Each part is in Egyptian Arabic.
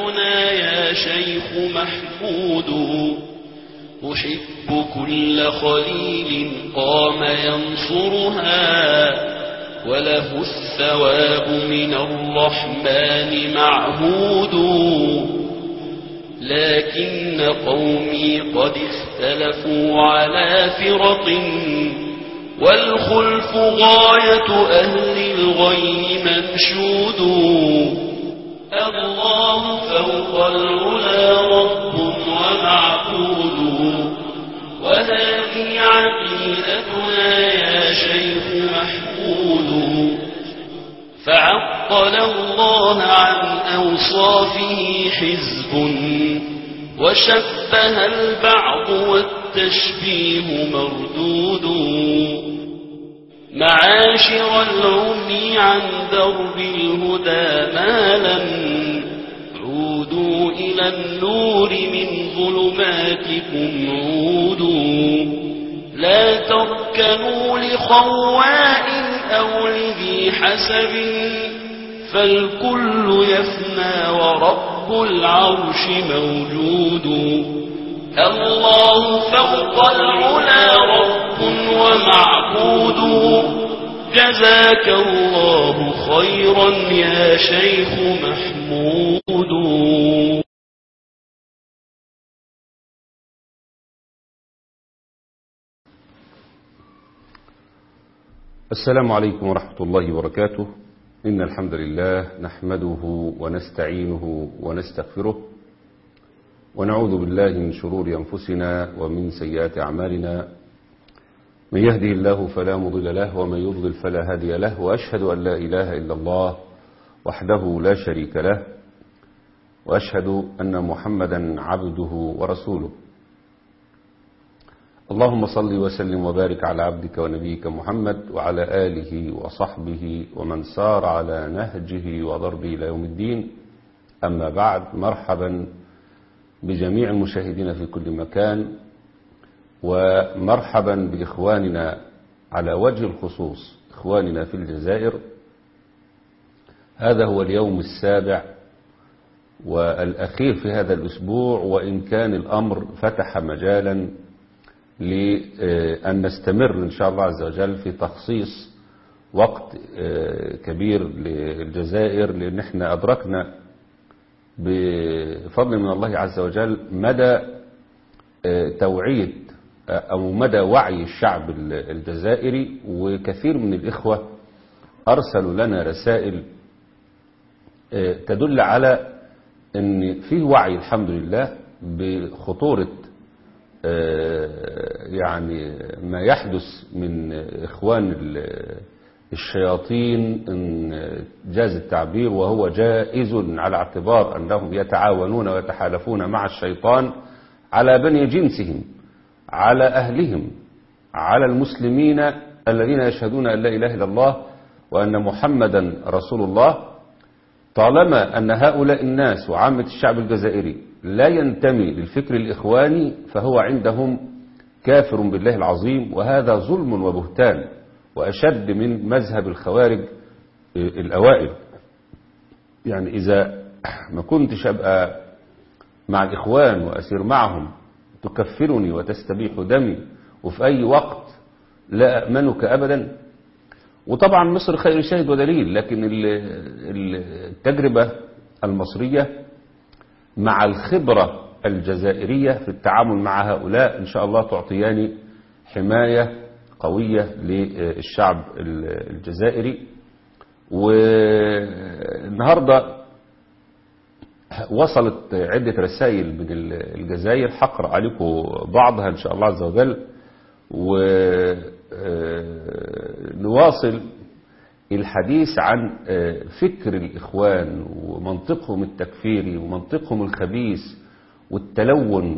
وسيلتنا يا شيخ محمود أحب كل خليل قام ينصرها وله الثواب من الرحمن معهود لكن قومي قد اختلفوا على فرق والخلف غاية أهل الغي منشود الله فوق العلا رب ومعبود وهذه عقيدتنا يا شيخ محمود فعطل الله عن أوصافه حزب وشبه البعض والتشبيه مردود معاشر العمي عن درب الهدى مالا عودوا إلى النور من ظلماتكم عودوا لا تركنوا لخواء أو لذي حسب فالكل يفنى ورب العرش موجود الله فوق العلا رب ومعبود جزاك الله خيرا يا شيخ محمود السلام عليكم ورحمة الله وبركاته إن الحمد لله نحمده ونستعينه ونستغفره ونعوذ بالله من شرور أنفسنا ومن سيئات أعمالنا من يهده الله فلا مضل له ومن يضلل فلا هادي له وأشهد أن لا إله إلا الله وحده لا شريك له وأشهد أن محمدا عبده ورسوله اللهم صل وسلم وبارك على عبدك ونبيك محمد وعلى آله وصحبه ومن سار على نهجه وضربه إلى يوم الدين أما بعد مرحبا بجميع المشاهدين في كل مكان ومرحبا بإخواننا على وجه الخصوص إخواننا في الجزائر هذا هو اليوم السابع والأخير في هذا الأسبوع وإن كان الأمر فتح مجالا لأن نستمر إن شاء الله عز وجل في تخصيص وقت كبير للجزائر لأن احنا أدركنا بفضل من الله عز وجل مدى توعية أو مدى وعي الشعب الجزائري وكثير من الإخوة أرسلوا لنا رسائل تدل على أن في وعي الحمد لله بخطورة يعني ما يحدث من إخوان الشياطين إن جاز التعبير وهو جائز على اعتبار أنهم يتعاونون ويتحالفون مع الشيطان على بني جنسهم على أهلهم على المسلمين الذين يشهدون أن لا إله إلا الله وأن محمدا رسول الله طالما أن هؤلاء الناس وعامة الشعب الجزائري لا ينتمي للفكر الإخواني فهو عندهم كافر بالله العظيم وهذا ظلم وبهتان وأشد من مذهب الخوارج الأوائل يعني إذا ما كنتش أبقى مع الإخوان وأسير معهم تكفرني وتستبيح دمي وفي أي وقت لا أأمنك أبدا وطبعا مصر خير شاهد ودليل لكن التجربة المصرية مع الخبرة الجزائرية في التعامل مع هؤلاء إن شاء الله تعطياني حماية قوية للشعب الجزائري والنهاردة وصلت عدة رسائل من الجزائر حقرأ عليكم بعضها إن شاء الله عز وجل ونواصل الحديث عن فكر الإخوان ومنطقهم التكفيري ومنطقهم الخبيث والتلون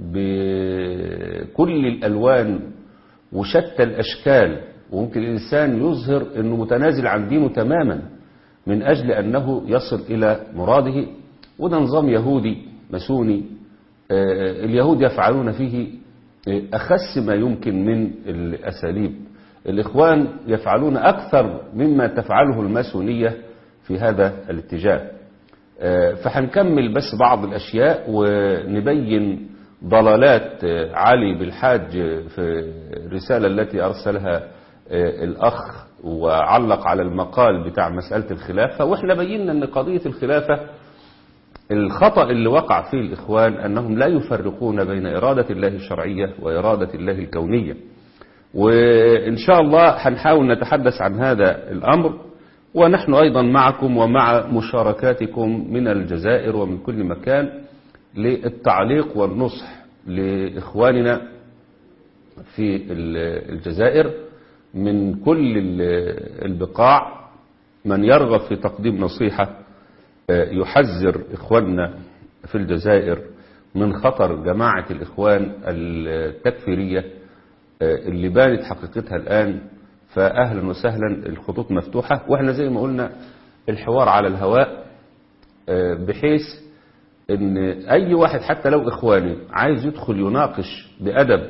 بكل الألوان وشتى الأشكال وممكن الإنسان يظهر أنه متنازل عن دينه تماما من أجل أنه يصل إلى مراده وده نظام يهودي مسوني اليهود يفعلون فيه أخس ما يمكن من الأساليب الإخوان يفعلون أكثر مما تفعله الماسونية في هذا الاتجاه آه، فهنكمل بس بعض الأشياء ونبين ضلالات آه، علي بالحاج في الرسالة التي أرسلها آه، الأخ وعلق على المقال بتاع مسألة الخلافة وإحنا بينا أن قضية الخلافة الخطأ اللي وقع فيه الإخوان أنهم لا يفرقون بين إرادة الله الشرعية وإرادة الله الكونية وإن شاء الله هنحاول نتحدث عن هذا الأمر ونحن أيضا معكم ومع مشاركاتكم من الجزائر ومن كل مكان للتعليق والنصح لإخواننا في الجزائر من كل البقاع من يرغب في تقديم نصيحة يحذر إخواننا في الجزائر من خطر جماعة الإخوان التكفيرية اللي بانت حقيقتها الآن فأهلا وسهلا الخطوط مفتوحة وإحنا زي ما قلنا الحوار على الهواء بحيث ان اي واحد حتى لو اخواني عايز يدخل يناقش بادب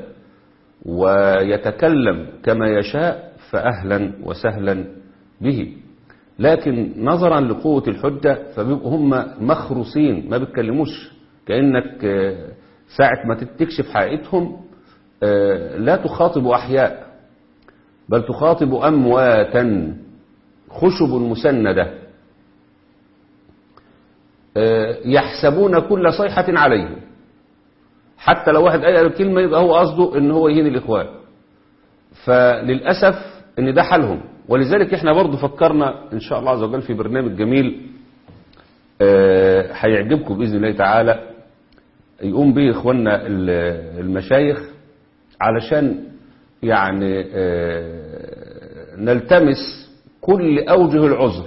ويتكلم كما يشاء فاهلا وسهلا به لكن نظرا لقوة الحجة فبيبقوا هم مخروصين ما بيتكلموش كأنك ساعة ما تكشف حقيقتهم لا تخاطب أحياء بل تخاطب أمواتا خشب مسندة يحسبون كل صيحة عليهم حتى لو واحد قال الكلمة يبقى هو قصده ان هو يهين الإخوان فللأسف ان ده حالهم ولذلك احنا برضو فكرنا ان شاء الله عز وجل في برنامج جميل هيعجبكم بإذن الله تعالى يقوم به اخواننا المشايخ علشان يعني نلتمس كل أوجه العذر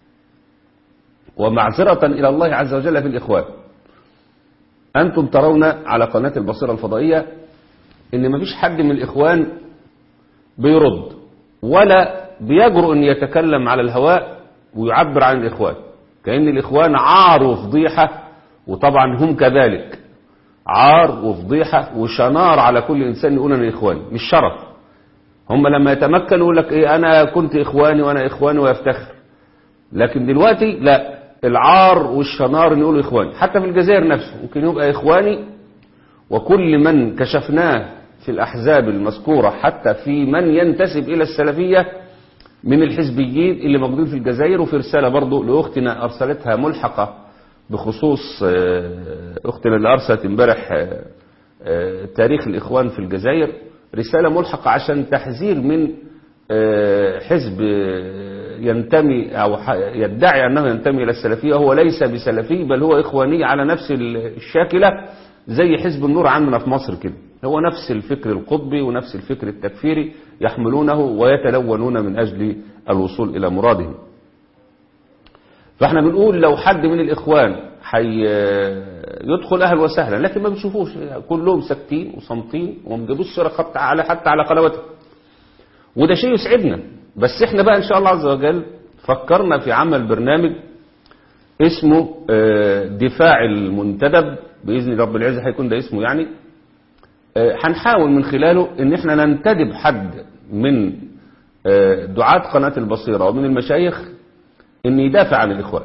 ومعذرة إلى الله عز وجل في الإخوان أنتم ترون على قناة البصيرة الفضائية إن مفيش حد من الإخوان بيرد ولا بيجرؤ أن يتكلم على الهواء ويعبر عن الإخوان كأن الإخوان عار وفضيحة وطبعا هم كذلك عار وفضيحة وشنار على كل إنسان يقول أنا إخواني مش شرف هم لما يتمكنوا يقول لك إيه أنا كنت إخواني وأنا إخواني ويفتخر لكن دلوقتي لا العار والشنار اللي يقولوا إخواني حتى في الجزائر نفسه ممكن يبقى إخواني وكل من كشفناه في الأحزاب المذكورة حتى في من ينتسب إلى السلفية من الحزبيين اللي موجودين في الجزائر وفي رسالة برضو لأختنا أرسلتها ملحقة بخصوص أختنا اللي أرسلت امبارح تاريخ الإخوان في الجزائر رسالة ملحقة عشان تحذير من حزب ينتمي أو يدعي أنه ينتمي إلى السلفية هو ليس بسلفي بل هو إخواني على نفس الشاكلة زي حزب النور عندنا في مصر كده هو نفس الفكر القطبي ونفس الفكر التكفيري يحملونه ويتلونون من أجل الوصول إلى مرادهم فاحنا بنقول لو حد من الإخوان حي يدخل أهل وسهلا لكن ما بنشوفوش كلهم ساكتين وصامتين وما بيجيبوش سيرة حتى على حتى على قنواتهم وده شيء يسعدنا بس احنا بقى ان شاء الله عز وجل فكرنا في عمل برنامج اسمه دفاع المنتدب بإذن رب العزة هيكون ده اسمه يعني هنحاول من خلاله ان احنا ننتدب حد من دعاة قناة البصيرة ومن المشايخ ان يدافع عن الاخوان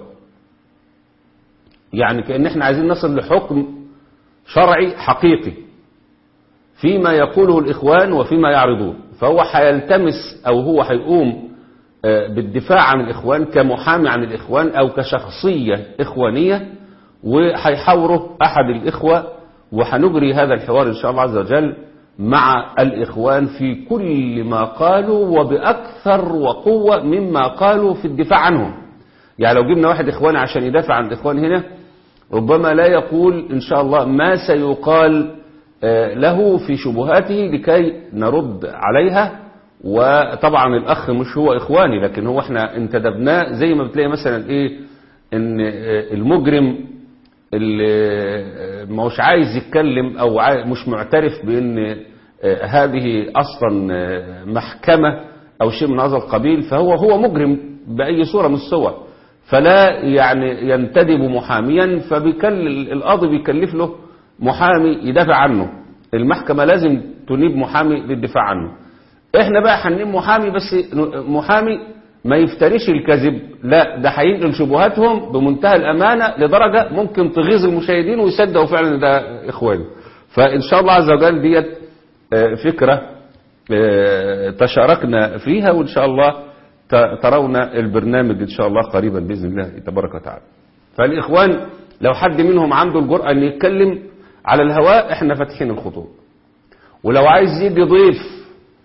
يعني كأن احنا عايزين نصل لحكم شرعي حقيقي فيما يقوله الإخوان وفيما يعرضون فهو هيلتمس أو هو هيقوم بالدفاع عن الإخوان كمحامي عن الإخوان أو كشخصية إخوانية وهيحاوره أحد الإخوة وهنجري هذا الحوار إن شاء الله عز وجل مع الإخوان في كل ما قالوا وبأكثر وقوة مما قالوا في الدفاع عنهم يعني لو جبنا واحد إخواني عشان يدافع عن الإخوان هنا ربما لا يقول إن شاء الله ما سيقال له في شبهاته لكي نرد عليها وطبعا الأخ مش هو إخواني لكن هو احنا انتدبناه زي ما بتلاقي مثلا إيه إن المجرم اللي مش عايز يتكلم أو مش معترف بأن هذه أصلا محكمة أو شيء من هذا القبيل فهو هو مجرم بأي صورة من الصور فلا يعني ينتدب محاميا فبيكل القاضي بيكلف له محامي يدافع عنه المحكمة لازم تنيب محامي للدفاع عنه احنا بقى هننيب محامي بس محامي ما يفتريش الكذب لا ده هينقل شبهاتهم بمنتهى الأمانة لدرجة ممكن تغيظ المشاهدين ويصدقوا فعلا إن ده إخواني فإن شاء الله عز وجل ديت آه، فكرة آه، تشاركنا فيها وإن شاء الله ت- ترون البرنامج إن شاء الله قريبا بإذن الله تبارك وتعالى فالإخوان لو حد منهم عنده الجرأة أن يتكلم على الهواء احنا فاتحين الخطوط ولو عايز يجي ضيف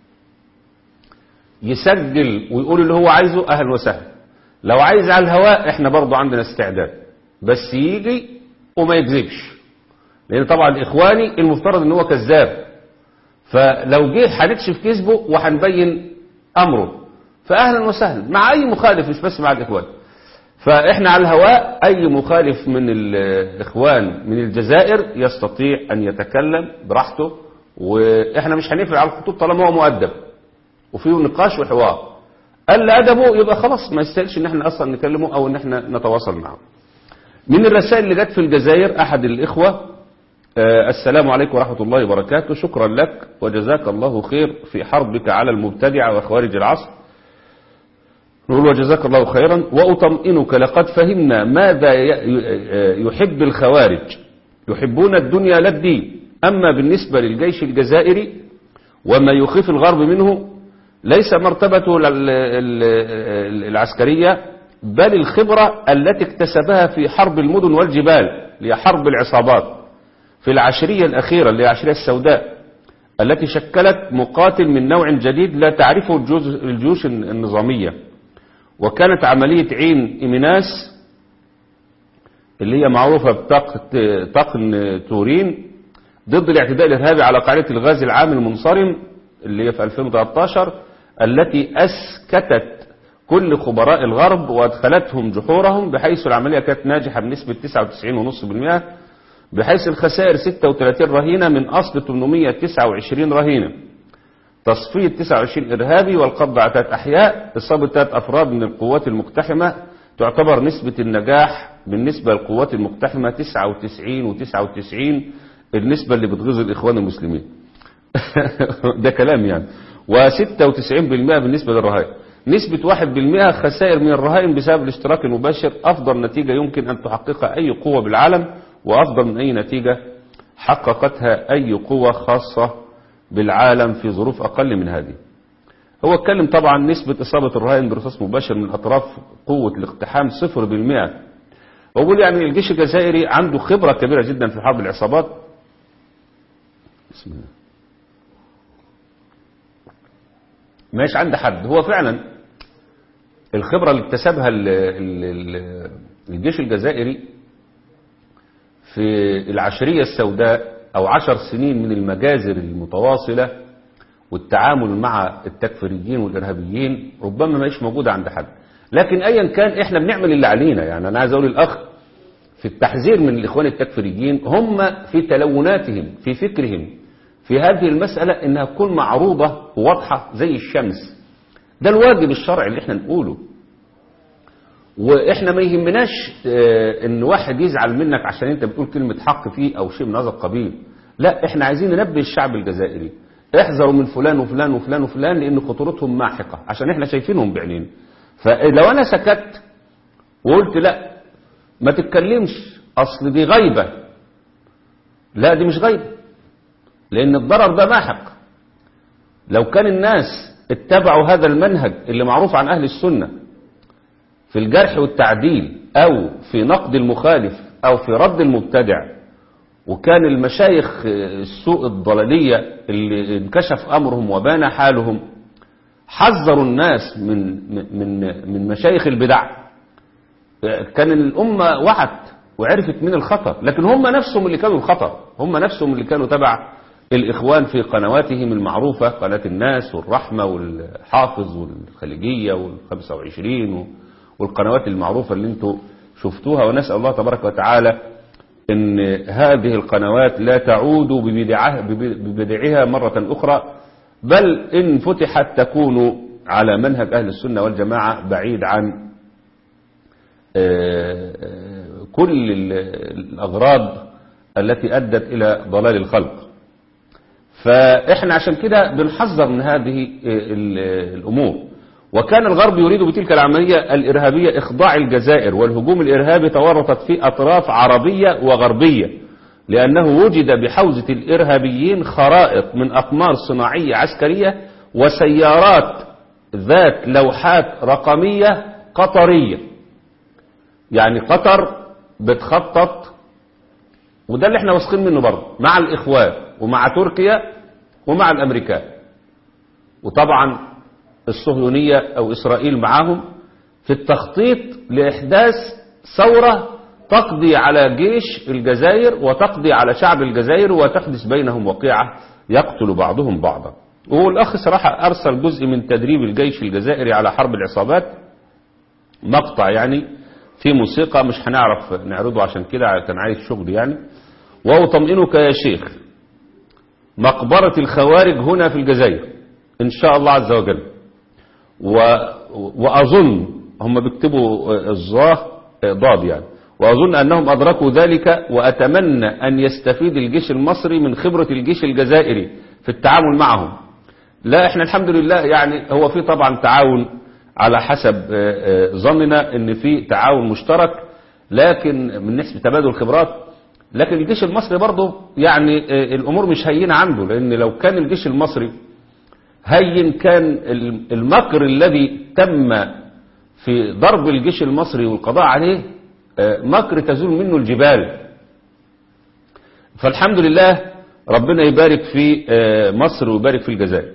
يسجل ويقول اللي هو عايزه اهلا وسهلا لو عايز على الهواء احنا برضو عندنا استعداد بس يجي وما يكذبش لان طبعا اخواني المفترض ان هو كذاب فلو جه هنكشف كذبه وهنبين امره فاهلا وسهلا مع اي مخالف مش بس مع الاخوان فاحنا على الهواء اي مخالف من الاخوان من الجزائر يستطيع ان يتكلم براحته واحنا مش هنفرق على الخطوط طالما هو مؤدب وفيه نقاش وحوار قال ادبه يبقى خلاص ما يستاهلش ان احنا اصلا نكلمه او ان احنا نتواصل معه من الرسائل اللي جت في الجزائر احد الاخوه آه، السلام عليكم ورحمه الله وبركاته شكرا لك وجزاك الله خير في حربك على المبتدعه وخوارج العصر نقول وجزاك الله خيرا وأطمئنك لقد فهمنا ماذا ي- يحب الخوارج يحبون الدنيا لا الدين أما بالنسبة للجيش الجزائري وما يخيف الغرب منه ليس مرتبته ال- ال- ال- العسكرية بل الخبرة التي اكتسبها في حرب المدن والجبال اللي هي حرب العصابات في العشرية الأخيرة اللي هي العشرية السوداء التي شكلت مقاتل من نوع جديد لا تعرفه الجيوش- الجيوش النظامية وكانت عملية عين إيميناس اللي هي معروفة بطقن تورين ضد الاعتداء الإرهابي على قاعدة الغاز العام المنصرم اللي هي في 2013 التي أسكتت كل خبراء الغرب وأدخلتهم جحورهم بحيث العملية كانت ناجحة بنسبة 99.5% بحيث الخسائر 36 رهينة من أصل 829 رهينة تصفية 29 إرهابي والقبض على ثلاث أحياء إصابة ثلاث أفراد من القوات المقتحمة تعتبر نسبة النجاح بالنسبة للقوات المقتحمة 99 و99 النسبة اللي بتغيظ الإخوان المسلمين ده كلام يعني و96% بالنسبة للرهائن نسبة 1% خسائر من الرهائن بسبب الاشتراك المباشر أفضل نتيجة يمكن أن تحققها أي قوة بالعالم وأفضل من أي نتيجة حققتها أي قوة خاصة بالعالم في ظروف أقل من هذه هو اتكلم طبعا نسبة إصابة الرهائن برصاص مباشر من أطراف قوة الاقتحام صفر بالمئة وأقول يعني الجيش الجزائري عنده خبرة كبيرة جدا في حرب العصابات بسم الله ماشي عند حد هو فعلا الخبرة اللي اكتسبها ال- ال- ال- الجيش الجزائري في العشرية السوداء أو عشر سنين من المجازر المتواصلة والتعامل مع التكفيريين والإرهابيين ربما ما موجودة عند حد لكن أيا كان إحنا بنعمل اللي علينا يعني أنا عايز أقول الأخ في التحذير من الإخوان التكفيريين هم في تلوناتهم في فكرهم في هذه المسألة إنها تكون معروضة وواضحة زي الشمس ده الواجب الشرعي اللي احنا نقوله واحنا ما يهمناش اه ان واحد يزعل منك عشان انت بتقول كلمة حق فيه او شيء من هذا القبيل لا احنا عايزين ننبه الشعب الجزائري احذروا من فلان وفلان وفلان وفلان لان خطورتهم ماحقة عشان احنا شايفينهم بعينين فلو انا سكت وقلت لا ما تتكلمش اصل دي غيبة لا دي مش غيبة لان الضرر ده ماحق لو كان الناس اتبعوا هذا المنهج اللي معروف عن اهل السنه في الجرح والتعديل أو في نقد المخالف أو في رد المبتدع وكان المشايخ السوء الضلالية اللي انكشف أمرهم وبان حالهم حذروا الناس من من من مشايخ البدع كان الأمة وعت وعرفت من الخطر لكن هم نفسهم اللي كانوا الخطر هم نفسهم اللي كانوا تبع الإخوان في قنواتهم المعروفة قناة الناس والرحمة والحافظ والخليجية والخمسة وعشرين والقنوات المعروفة اللي انتوا شفتوها ونسأل الله تبارك وتعالى ان هذه القنوات لا تعود ببدعها, ببدعها مرة أخرى بل إن فتحت تكون على منهج أهل السنة والجماعة بعيد عن كل الأغراض التي أدت إلى ضلال الخلق فإحنا عشان كده بنحذر من هذه الأمور وكان الغرب يريد بتلك العملية الإرهابية إخضاع الجزائر والهجوم الإرهابي تورطت فيه أطراف عربية وغربية لأنه وجد بحوزة الإرهابيين خرائط من أقمار صناعية عسكرية وسيارات ذات لوحات رقمية قطرية يعني قطر بتخطط وده اللي احنا واثقين منه برضه مع الإخوان ومع تركيا ومع الأمريكان وطبعا الصهيونية أو إسرائيل معاهم في التخطيط لإحداث ثورة تقضي على جيش الجزائر وتقضي على شعب الجزائر وتحدث بينهم وقيعة يقتل بعضهم بعضا والأخ صراحة أرسل جزء من تدريب الجيش الجزائري على حرب العصابات مقطع يعني في موسيقى مش هنعرف نعرضه عشان كده كان عايز شغل يعني وأطمئنك يا شيخ مقبرة الخوارج هنا في الجزائر إن شاء الله عز وجل و... وأظن هم بيكتبوا الظاه ضاد يعني وأظن أنهم أدركوا ذلك وأتمنى أن يستفيد الجيش المصري من خبرة الجيش الجزائري في التعامل معهم لا احنا الحمد لله يعني هو في طبعا تعاون على حسب ظننا ان في تعاون مشترك لكن من نسبة تبادل الخبرات لكن الجيش المصري برضه يعني الامور مش هينة عنده لان لو كان الجيش المصري هين كان المكر الذي تم في ضرب الجيش المصري والقضاء عليه مكر تزول منه الجبال فالحمد لله ربنا يبارك في مصر ويبارك في الجزائر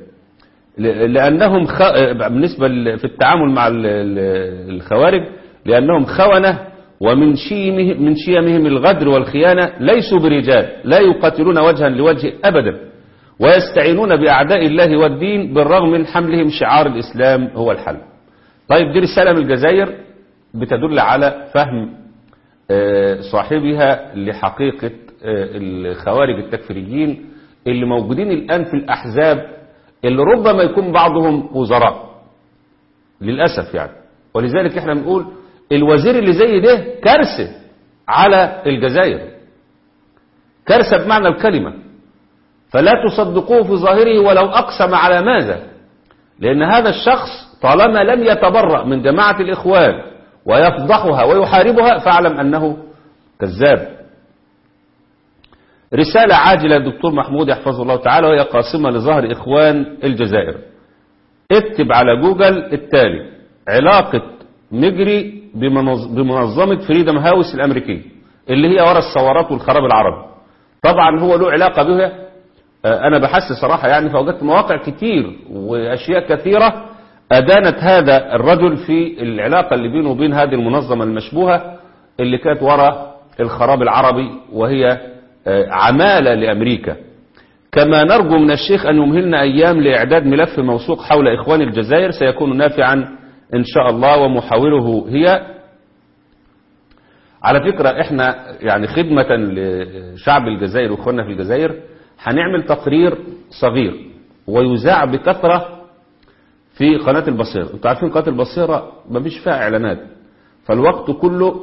لأنهم خ... بالنسبة في التعامل مع الخوارج لأنهم خونة ومن شيمه من شيمهم الغدر والخيانة ليسوا برجال لا يقاتلون وجها لوجه أبدا ويستعينون بأعداء الله والدين بالرغم من حملهم شعار الإسلام هو الحل طيب دي رسالة من الجزائر بتدل على فهم صاحبها لحقيقة الخوارج التكفيريين اللي موجودين الآن في الأحزاب اللي ربما يكون بعضهم وزراء للأسف يعني ولذلك احنا بنقول الوزير اللي زي ده كارثة على الجزائر كارثة بمعنى الكلمة فلا تصدقوه في ظاهره ولو أقسم على ماذا لأن هذا الشخص طالما لم يتبرأ من جماعة الإخوان ويفضحها ويحاربها فاعلم أنه كذاب رسالة عاجلة للدكتور محمود يحفظه الله تعالى وهي قاسمة لظهر إخوان الجزائر اكتب على جوجل التالي علاقة مجري بمنظمة فريدم هاوس الأمريكية اللي هي ورا الثورات والخراب العربي طبعا هو له علاقة بها أنا بحس صراحة يعني فوجدت مواقع كتير وأشياء كثيرة أدانت هذا الرجل في العلاقة اللي بينه وبين هذه المنظمة المشبوهة اللي كانت ورا الخراب العربي وهي عمالة لأمريكا كما نرجو من الشيخ أن يمهلنا أيام لإعداد ملف موثوق حول إخوان الجزائر سيكون نافعا إن شاء الله ومحاوله هي على فكرة احنا يعني خدمة لشعب الجزائر وإخواننا في الجزائر هنعمل تقرير صغير ويذاع بكثرة في قناة البصيرة انتوا عارفين قناة البصيرة ما فيش فيها اعلانات فالوقت كله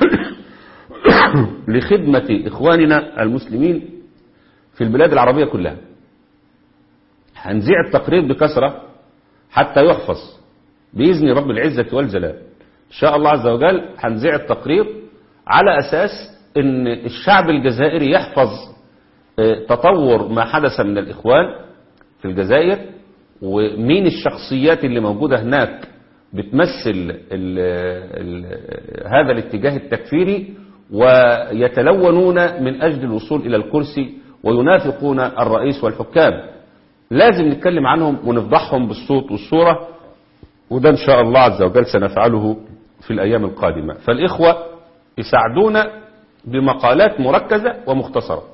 لخدمة إخواننا المسلمين في البلاد العربية كلها هنزيع التقرير بكثرة حتى يحفظ بإذن رب العزة والجلال إن شاء الله عز وجل هنزيع التقرير على أساس أن الشعب الجزائري يحفظ تطور ما حدث من الإخوان في الجزائر ومين الشخصيات اللي موجودة هناك بتمثل ال ال هذا الاتجاه التكفيري ويتلونون من أجل الوصول إلى الكرسي وينافقون الرئيس والحكام لازم نتكلم عنهم ونفضحهم بالصوت والصورة وده إن شاء الله عز وجل سنفعله في الأيام القادمة فالإخوة يساعدونا بمقالات مركزة ومختصرة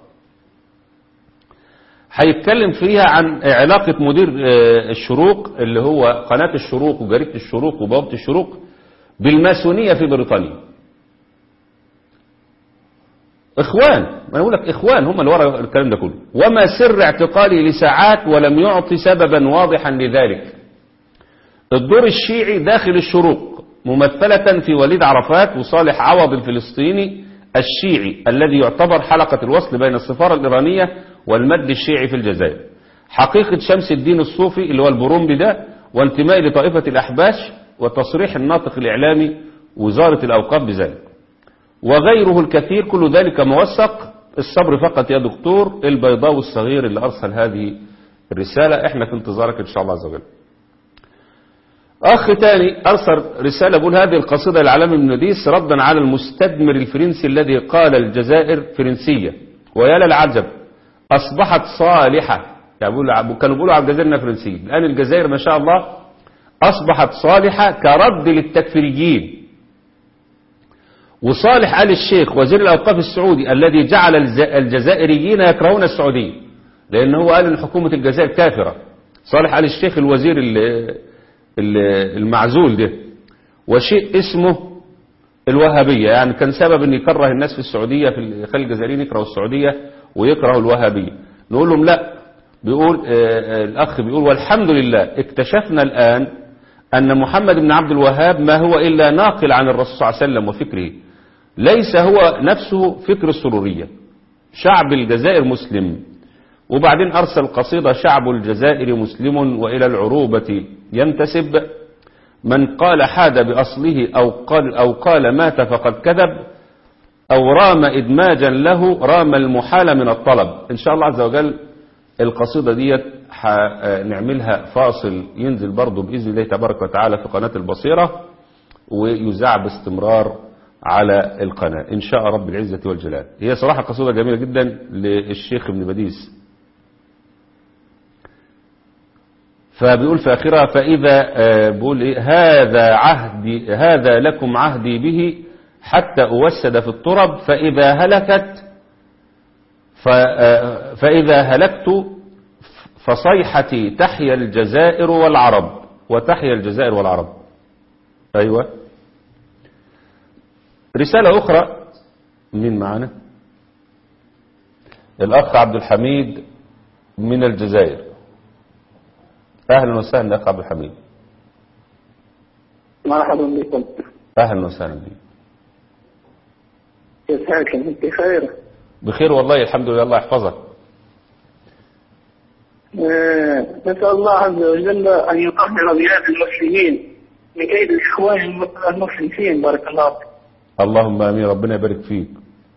هيتكلم فيها عن علاقة مدير الشروق اللي هو قناة الشروق وجريدة الشروق وبوابة الشروق بالماسونية في بريطانيا اخوان ما اقول لك اخوان هم اللي ورا الكلام ده كله وما سر اعتقالي لساعات ولم يعطي سببا واضحا لذلك الدور الشيعي داخل الشروق ممثلة في وليد عرفات وصالح عوض الفلسطيني الشيعي الذي يعتبر حلقة الوصل بين السفارة الإيرانية والمد الشيعي في الجزائر حقيقة شمس الدين الصوفي اللي هو البرومبي ده وانتماء لطائفة الأحباش وتصريح الناطق الإعلامي وزارة الأوقاف بذلك وغيره الكثير كل ذلك موثق الصبر فقط يا دكتور البيضاوي الصغير اللي أرسل هذه الرسالة احنا في انتظارك إن شاء الله عز وجل أخ تاني أرسل رسالة بيقول هذه القصيدة للعلامة بن نديس ردا على المستدمر الفرنسي الذي قال الجزائر فرنسية ويا للعجب أصبحت صالحة يعني بيقولوا كانوا بيقولوا على الجزائر انها فرنسية الآن الجزائر ما شاء الله أصبحت صالحة كرد للتكفيريين وصالح آل الشيخ وزير الأوقاف السعودي الذي جعل الجزائريين يكرهون السعودية لأن هو قال أن حكومة الجزائر كافرة صالح آل الشيخ الوزير المعزول ده وشيء اسمه الوهابية يعني كان سبب أن يكره الناس في السعودية في خلي الجزائريين يكرهوا السعودية ويكرهوا الوهابية نقول لهم لا بيقول الأخ بيقول والحمد لله اكتشفنا الآن أن محمد بن عبد الوهاب ما هو إلا ناقل عن الرسول صلى الله عليه وسلم وفكره ليس هو نفسه فكر السرورية شعب الجزائر مسلم وبعدين أرسل قصيدة شعب الجزائر مسلم وإلى العروبة ينتسب من قال حاد بأصله أو قال, أو قال مات فقد كذب أو رام إدماجا له رام المحال من الطلب إن شاء الله عز وجل القصيدة ديت نعملها فاصل ينزل برضه بإذن الله تبارك وتعالى في قناة البصيرة ويذاع باستمرار على القناة إن شاء رب العزة والجلال هي صراحة قصيدة جميلة جدا للشيخ ابن بديس فبيقول في آخرها فإذا بيقول إيه هذا عهدي هذا لكم عهدي به حتى أوسد في الترب فإذا هلكت فإذا هلكت فصيحتي تحيا الجزائر والعرب وتحيا الجزائر والعرب أيوة رسالة أخرى مين معنا الأخ عبد الحميد من الجزائر أهلا وسهلا أخ عبد الحميد مرحبا بكم أهلا وسهلا بك كيف حالكم انت بخير بخير والله الحمد لله الله يحفظك آه، نسأل الله عز وجل أن يطهر بلاد المسلمين من كيد الإخوان المفلسين بارك الله فيك اللهم امين ربنا يبارك فيك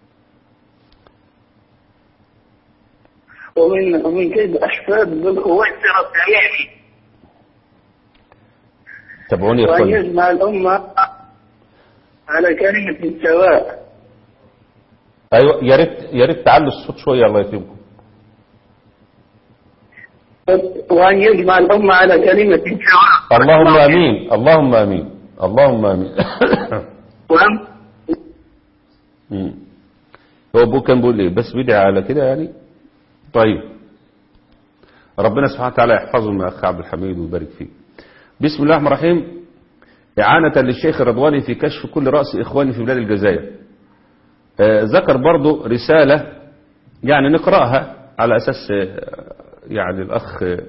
ومن ومن كيد أشفاد ذو الخويصر التميمي تابعوني يا وأن اخواني يجمع الأمة على كلمة سواء ايوه يا ريت يا ريت تعلوا الصوت شويه الله يكرمكم وأن يجمع الأمة على كلمة سواء اللهم امين اللهم امين اللهم امين وأن مم. هو ابوه كان بيقول ايه بس بيدعي على كده يعني طيب ربنا سبحانه وتعالى يحفظه من اخ عبد الحميد ويبارك فيه بسم الله الرحمن الرحيم إعانة للشيخ الرضواني في كشف كل رأس إخواني في بلاد الجزائر آه، ذكر برضو رسالة يعني نقرأها على أساس آه، يعني الأخ آه،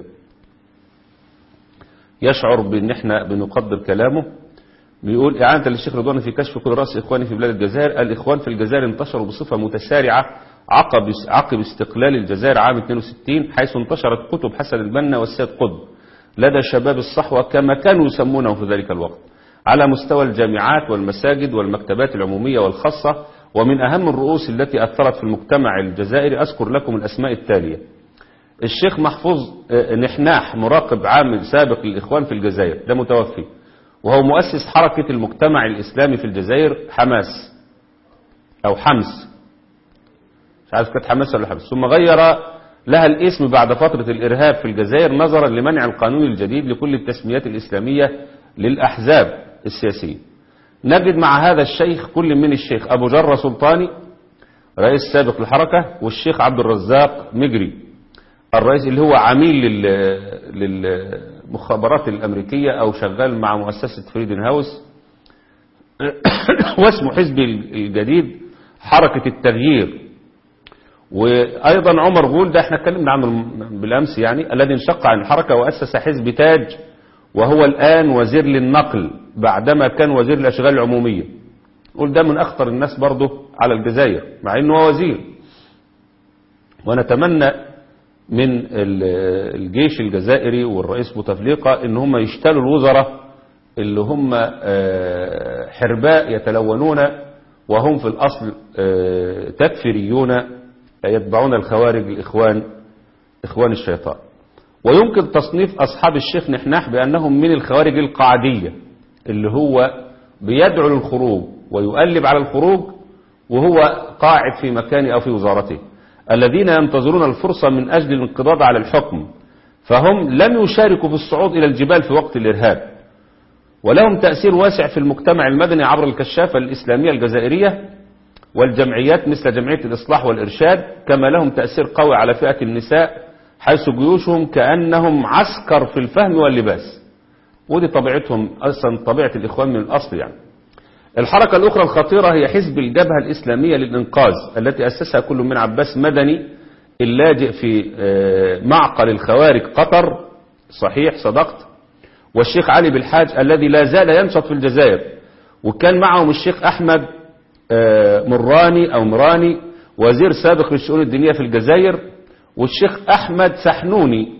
يشعر بأن احنا بنقدر كلامه بيقول إعانة للشيخ رضواني في كشف كل رأس إخواني في بلاد الجزائر الإخوان في الجزائر انتشروا بصفة متسارعة عقب عقب استقلال الجزائر عام 62 حيث انتشرت كتب حسن البنا والسيد قطب لدى شباب الصحوة كما كانوا يسمونه في ذلك الوقت على مستوى الجامعات والمساجد والمكتبات العمومية والخاصة ومن أهم الرؤوس التي أثرت في المجتمع الجزائري أذكر لكم الأسماء التالية الشيخ محفوظ آه، نحناح مراقب عام سابق للإخوان في الجزائر ده متوفي وهو مؤسس حركة المجتمع الإسلامي في الجزائر حماس أو حمس مش عارف كانت حماس ولا حمس ثم غير لها الاسم بعد فترة الإرهاب في الجزائر نظرا لمنع القانون الجديد لكل التسميات الإسلامية للأحزاب السياسية نجد مع هذا الشيخ كل من الشيخ أبو جرة سلطاني رئيس سابق للحركة والشيخ عبد الرزاق مجري الرئيس اللي هو عميل لل- للمخابرات الأمريكية أو شغال مع مؤسسة فريدن هاوس واسمه حزب الجديد حركة التغيير وأيضا عمر غول ده احنا اتكلمنا عنه بالأمس يعني الذي انشق عن الحركة وأسس حزب تاج وهو الآن وزير للنقل بعدما كان وزير الأشغال العمومية قول ده من أخطر الناس برضه على الجزائر مع أنه هو وزير ونتمنى من ال- الجيش الجزائري والرئيس بوتفليقة ان هم يشتلوا الوزراء اللي هم آه، حرباء يتلونون وهم في الأصل آه، تكفيريون يتبعون الخوارج الإخوان إخوان الشيطان ويمكن تصنيف أصحاب الشيخ نحناح بأنهم من الخوارج القعدية اللي هو بيدعو للخروج ويؤلب على الخروج وهو قاعد في مكانه أو في وزارته الذين ينتظرون الفرصة من أجل الانقضاض على الحكم فهم لم يشاركوا في الصعود إلى الجبال في وقت الإرهاب ولهم تأثير واسع في المجتمع المدني عبر الكشافة الإسلامية الجزائرية والجمعيات مثل جمعية الإصلاح والإرشاد كما لهم تأثير قوي على فئة النساء حيث جيوشهم كأنهم عسكر في الفهم واللباس ودي طبيعتهم أصلا طبيعة الإخوان من الأصل يعني الحركة الأخرى الخطيرة هي حزب الجبهة الإسلامية للإنقاذ التي أسسها كل من عباس مدني اللاجئ في آه، معقل الخوارج قطر صحيح صدقت والشيخ علي بالحاج الذي لا زال ينشط في الجزائر وكان معهم الشيخ أحمد آه، مراني أو مراني وزير سابق للشؤون الدينية في الجزائر والشيخ أحمد سحنوني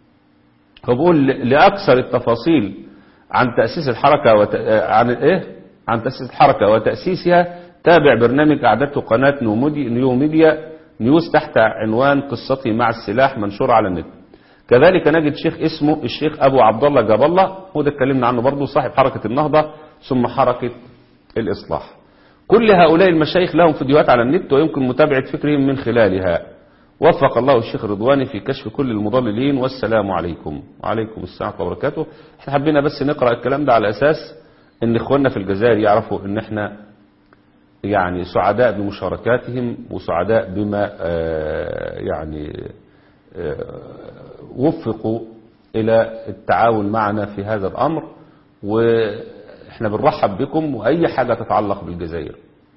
فبقول لأكثر التفاصيل عن تأسيس الحركة وت... آه، عن إيه؟ عن تأسيس الحركة وتأسيسها تابع برنامج أعدته قناة نيو ميديا, نيو ميديا نيوز تحت عنوان قصتي مع السلاح منشور على النت كذلك نجد شيخ اسمه الشيخ أبو عبد الله جاب الله وده اتكلمنا عنه برضه صاحب حركة النهضة ثم حركة الإصلاح كل هؤلاء المشايخ لهم فيديوهات على النت ويمكن متابعة فكرهم من خلالها وفق الله الشيخ رضواني في كشف كل المضللين والسلام عليكم وعليكم السلام ورحمة الله وبركاته احنا حبينا بس نقرأ الكلام ده على أساس ان اخواننا في الجزائر يعرفوا ان احنا يعني سعداء بمشاركاتهم وسعداء بما آه، يعني آه، وفقوا إلى التعاون معنا في هذا الأمر وإحنا بنرحب بكم وأي حاجة تتعلق بالجزائر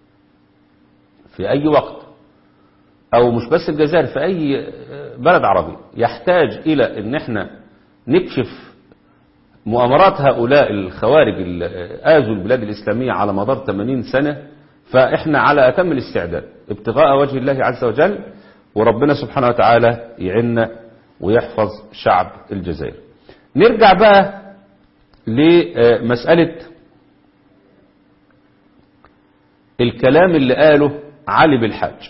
في أي وقت أو مش بس الجزائر في أي بلد عربي يحتاج إلى أن احنا نكشف مؤامرات هؤلاء الخوارج اللي آذوا البلاد الإسلامية على مدار 80 سنة فإحنا على أتم الاستعداد ابتغاء وجه الله عز وجل وربنا سبحانه وتعالى يعنا ويحفظ شعب الجزائر نرجع بقى لمسألة الكلام اللي قاله علي بالحاج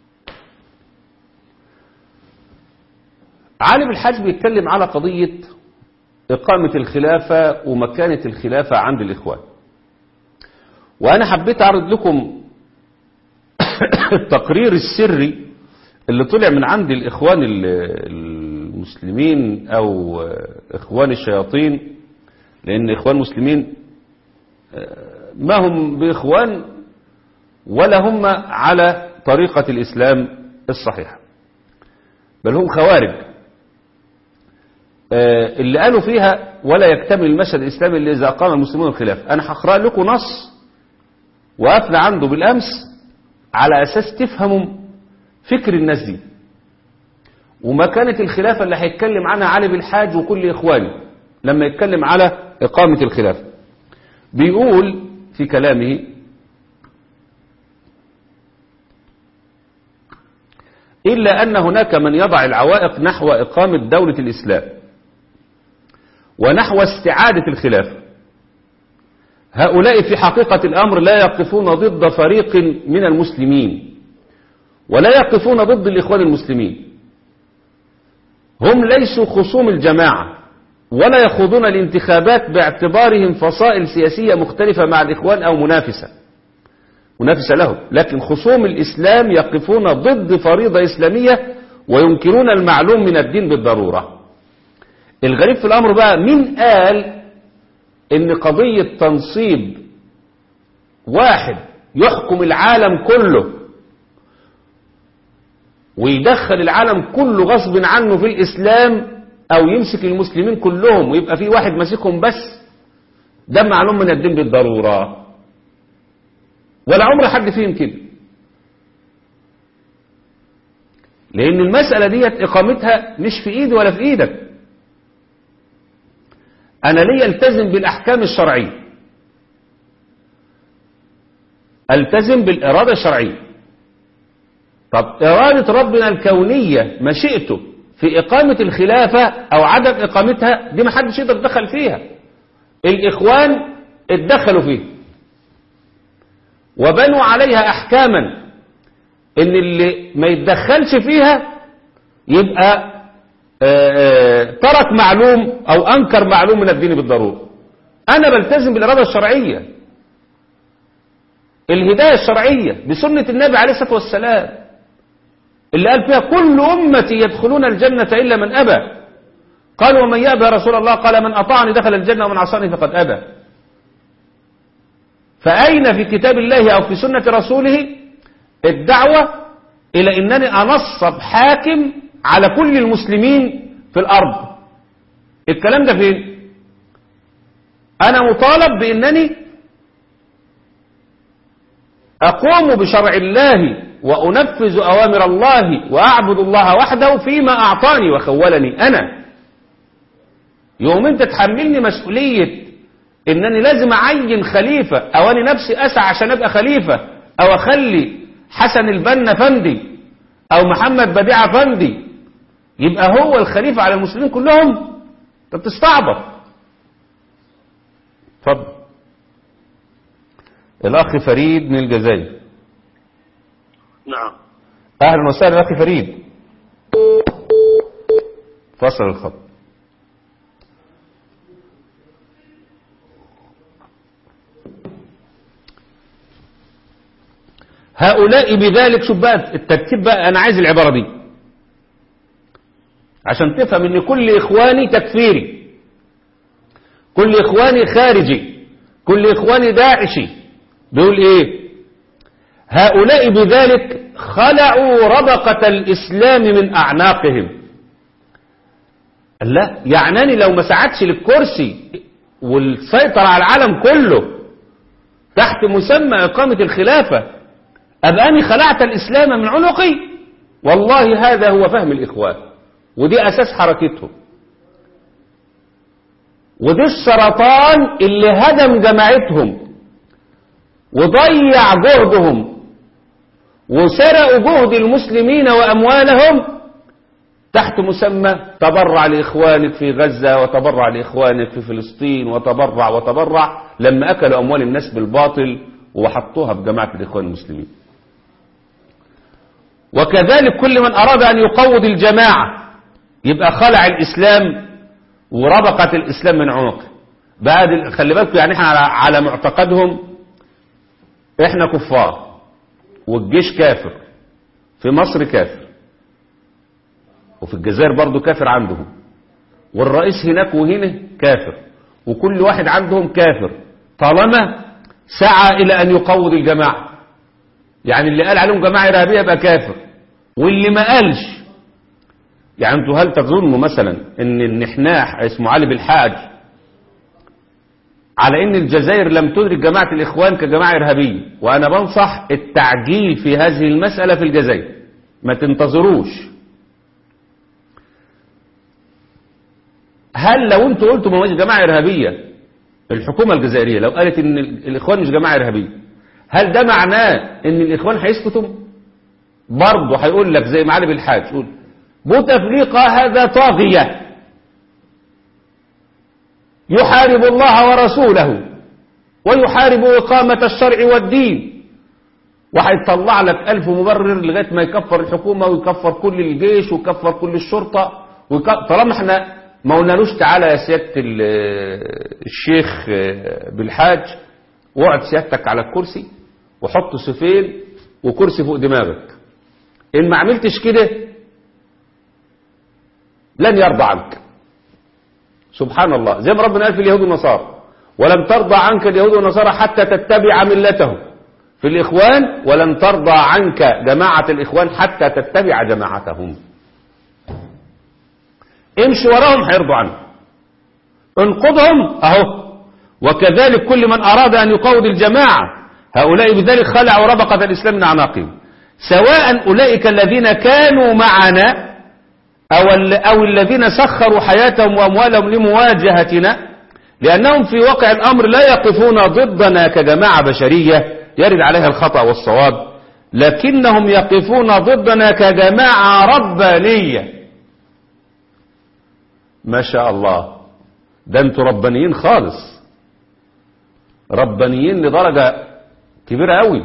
علي بالحاج بيتكلم على قضية إقامة الخلافة ومكانة الخلافة عند الإخوان وأنا حبيت أعرض لكم التقرير السري اللي طلع من عند الإخوان المسلمين أو إخوان الشياطين لأن إخوان مسلمين ما هم بإخوان ولا هم على طريقة الإسلام الصحيحة بل هم خوارج اللي قالوا فيها ولا يكتمل المشهد الإسلامي إلا إذا أقام المسلمون الخلافة أنا هقرأ لكم نص وقفنا عنده بالأمس على أساس تفهموا فكر الناس دي وما كانت الخلافة اللي هيتكلم عنها علي بالحاج وكل إخواني لما يتكلم على إقامة الخلافة بيقول في كلامه إلا أن هناك من يضع العوائق نحو إقامة دولة الإسلام ونحو استعادة الخلافة هؤلاء في حقيقة الأمر لا يقفون ضد فريق من المسلمين ولا يقفون ضد الإخوان المسلمين هم ليسوا خصوم الجماعة ولا يخوضون الانتخابات باعتبارهم فصائل سياسية مختلفة مع الإخوان أو منافسة منافسة لهم لكن خصوم الإسلام يقفون ضد فريضة إسلامية وينكرون المعلوم من الدين بالضرورة الغريب في الأمر بقى مين قال ان قضية تنصيب واحد يحكم العالم كله ويدخل العالم كله غصب عنه في الإسلام أو يمسك المسلمين كلهم ويبقى في واحد ماسكهم بس ده معلوم من الدين بالضرورة ولا عمر حد فيهم كده لأن المسألة ديت إقامتها مش في إيدي ولا في إيدك أنا لي التزم بالأحكام الشرعية التزم بالإرادة الشرعية طب إرادة ربنا الكونية مشيئته في إقامة الخلافة أو عدم إقامتها دي ما حدش يقدر يتدخل فيها الإخوان اتدخلوا فيها وبنوا عليها أحكاما إن اللي ما يتدخلش فيها يبقى آه، آه، ترك معلوم أو أنكر معلوم من الدين بالضرورة أنا بلتزم بالإرادة الشرعية الهداية الشرعية بسنة النبي عليه الصلاة والسلام اللي قال فيها كل أمتي يدخلون الجنة إلا من أبى قال ومن يأبى يا رسول الله قال من أطاعني دخل الجنة ومن عصاني فقد أبى فأين في كتاب الله أو في سنة رسوله الدعوة إلى أنني أنصب حاكم على كل المسلمين في الأرض الكلام ده فين أنا مطالب بأنني أقوم بشرع الله وأنفذ أوامر الله وأعبد الله وحده فيما أعطاني وخولني أنا يوم أنت تحملني مسؤولية إنني لازم أعين خليفة أو أنا نفسي أسعى عشان أبقى خليفة أو أخلي حسن البنا فندي أو محمد بديع فندي يبقى هو الخليفة على المسلمين كلهم أنت بتستعبط اتفضل الأخ فريد من الجزائر نعم أهلا وسهلا أخي فريد فصل الخط هؤلاء بذلك شوف بقى الترتيب بقى أنا عايز العبارة دي عشان تفهم ان كل إخواني تكفيري كل إخواني خارجي كل إخواني داعشي بيقول إيه هؤلاء بذلك خلعوا ربقة الإسلام من أعناقهم لا يعناني لو ما ساعدش للكرسي والسيطرة على العالم كله تحت مسمى إقامة الخلافة أبقى أني خلعت الإسلام من عنقي والله هذا هو فهم الإخوان ودي أساس حركتهم ودي السرطان اللي هدم جماعتهم وضيع جهدهم وسرقوا جهد المسلمين وأموالهم تحت مسمى تبرع لإخوانك في غزة وتبرع لإخوانك في فلسطين وتبرع وتبرع لما أكلوا أموال الناس بالباطل وحطوها بجماعة الإخوان المسلمين وكذلك كل من أراد أن يقوض الجماعة يبقى خلع الإسلام وربقت الإسلام من عنقه بعد خلي بالكم يعني احنا على, على معتقدهم احنا كفار والجيش كافر في مصر كافر وفي الجزائر برضو كافر عندهم والرئيس هناك وهنا كافر وكل واحد عندهم كافر طالما سعى إلى أن يقوض الجماعة يعني اللي قال عليهم جماعة إرهابية يبقى كافر واللي ما قالش يعني انتوا هل تظنوا مثلا ان النحناح اسمه علي بالحاج على ان الجزائر لم تدرك جماعة الاخوان كجماعة ارهابية وانا بنصح التعجيل في هذه المسألة في الجزائر ما تنتظروش هل لو انتوا قلتوا ما هوش جماعة ارهابية الحكومة الجزائرية لو قالت ان الاخوان مش جماعة ارهابية هل ده معناه ان الاخوان هيسكتوا برضه هيقول لك زي ما علي بالحاج يقول بوتفليقة هذا طاغية يحارب الله ورسوله ويحارب إقامة الشرع والدين وهيطلع لك ألف مبرر لغاية ما يكفر الحكومة ويكفر كل الجيش ويكفر كل الشرطة ويك- طالما احنا ما قلنالوش تعالى يا سيادة ال- الشيخ بالحاج واقعد سيادتك على الكرسي وحط سيفين وكرسي فوق دماغك إن ما عملتش كده لن يرضى عنك سبحان الله زي ما ربنا قال في اليهود والنصارى ولن ترضى عنك اليهود والنصارى حتى تتبع ملتهم في الإخوان ولن ترضى عنك جماعة الإخوان حتى تتبع جماعتهم امشي وراهم هيرضوا عنك انقضهم اهو وكذلك كل من أراد أن يقوض الجماعة هؤلاء بذلك خلعوا ربقة الإسلام من أعناقهم سواء أولئك الذين كانوا معنا أو, ال- أو الذين سخروا حياتهم وأموالهم لمواجهتنا لأنهم في واقع الأمر لا يقفون ضدنا كجماعة بشرية يرد عليها الخطأ والصواب لكنهم يقفون ضدنا كجماعة ربانية ما شاء الله ده انتوا ربانيين خالص ربانيين لدرجة كبيرة قوي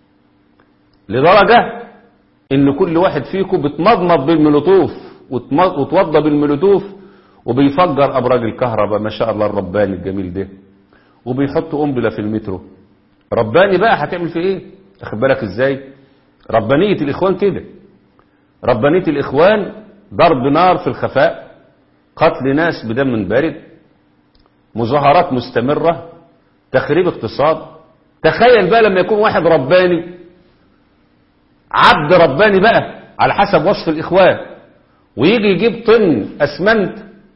لدرجة ان كل واحد فيكم بتمضمض بالملوتوف وتم- وتوضى بالملوتوف وبيفجر ابراج الكهرباء ما شاء الله الرباني الجميل ده وبيحط قنبله في المترو رباني بقى هتعمل في ايه اخد بالك ازاي ربانيه الاخوان كده ربانيه الاخوان ضرب نار في الخفاء قتل ناس بدم بارد مظاهرات مستمره تخريب اقتصاد تخيل بقى لما يكون واحد رباني عبد رباني بقى على حسب وصف الإخوان ويجي يجيب طن أسمنت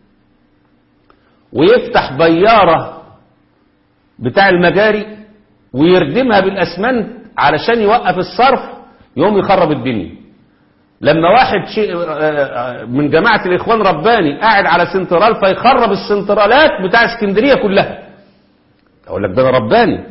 ويفتح بيارة بتاع المجاري ويردمها بالأسمنت علشان يوقف الصرف يوم يخرب الدنيا لما واحد شيء آه، من جماعة الإخوان رباني قاعد على سنترال فيخرب السنترالات بتاع اسكندرية كلها أقول لك ده أنا رباني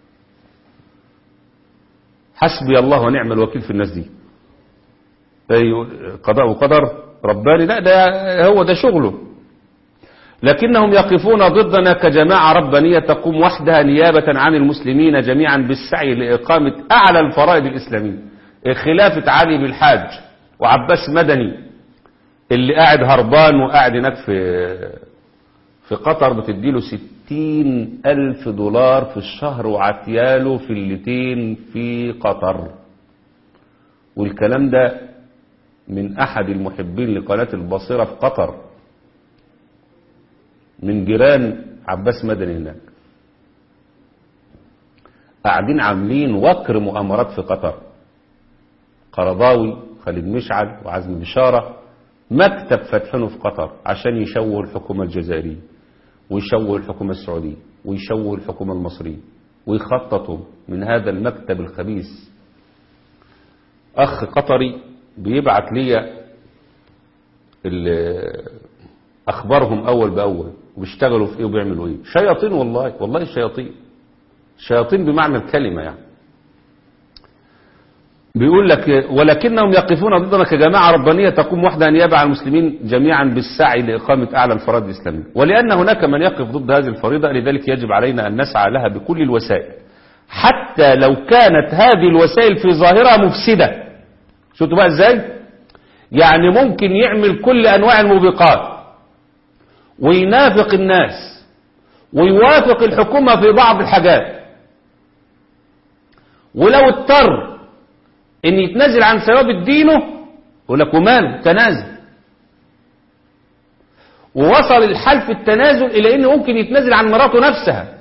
حسبي الله ونعم الوكيل في الناس دي أي قضاء وقدر رباني لا ده هو ده شغله لكنهم يقفون ضدنا كجماعة ربانية تقوم وحدها نيابة عن المسلمين جميعا بالسعي لإقامة أعلى الفرائض الإسلامية خلافة علي بالحاج وعباس مدني اللي قاعد هربان وقاعد هناك في في قطر بتديله ستين ألف دولار في الشهر وعتياله في اللتين في قطر والكلام ده من أحد المحبين لقناة البصيرة في قطر من جيران عباس مدني هناك قاعدين عاملين وكر مؤامرات في قطر قرضاوي خالد مشعل وعزم بشارة مكتب فاتحينه في قطر عشان يشوهوا الحكومة الجزائرية ويشوهوا الحكومة السعودية ويشوهوا الحكومة المصرية ويخططوا من هذا المكتب الخبيث أخ قطري بيبعت لي ال- أخبارهم أول بأول وبيشتغلوا في إيه وبيعملوا إيه شياطين والله والله شياطين شياطين بمعنى الكلمة يعني بيقول لك ولكنهم يقفون ضدنا كجماعة ربانية تقوم وحدها نيابة عن المسلمين جميعا بالسعي لإقامة أعلى الفرائض الإسلامية ولأن هناك من يقف ضد هذه الفريضة لذلك يجب علينا أن نسعى لها بكل الوسائل حتى لو كانت هذه الوسائل في ظاهرها مفسدة شفتوا بقى ازاي يعني ممكن يعمل كل أنواع الموبقات وينافق الناس ويوافق الحكومة في بعض الحاجات ولو اضطر ان يتنازل عن ثواب دينه يقول لك وماله تنازل ووصل الحال في التنازل الى انه ممكن يتنازل عن مراته نفسها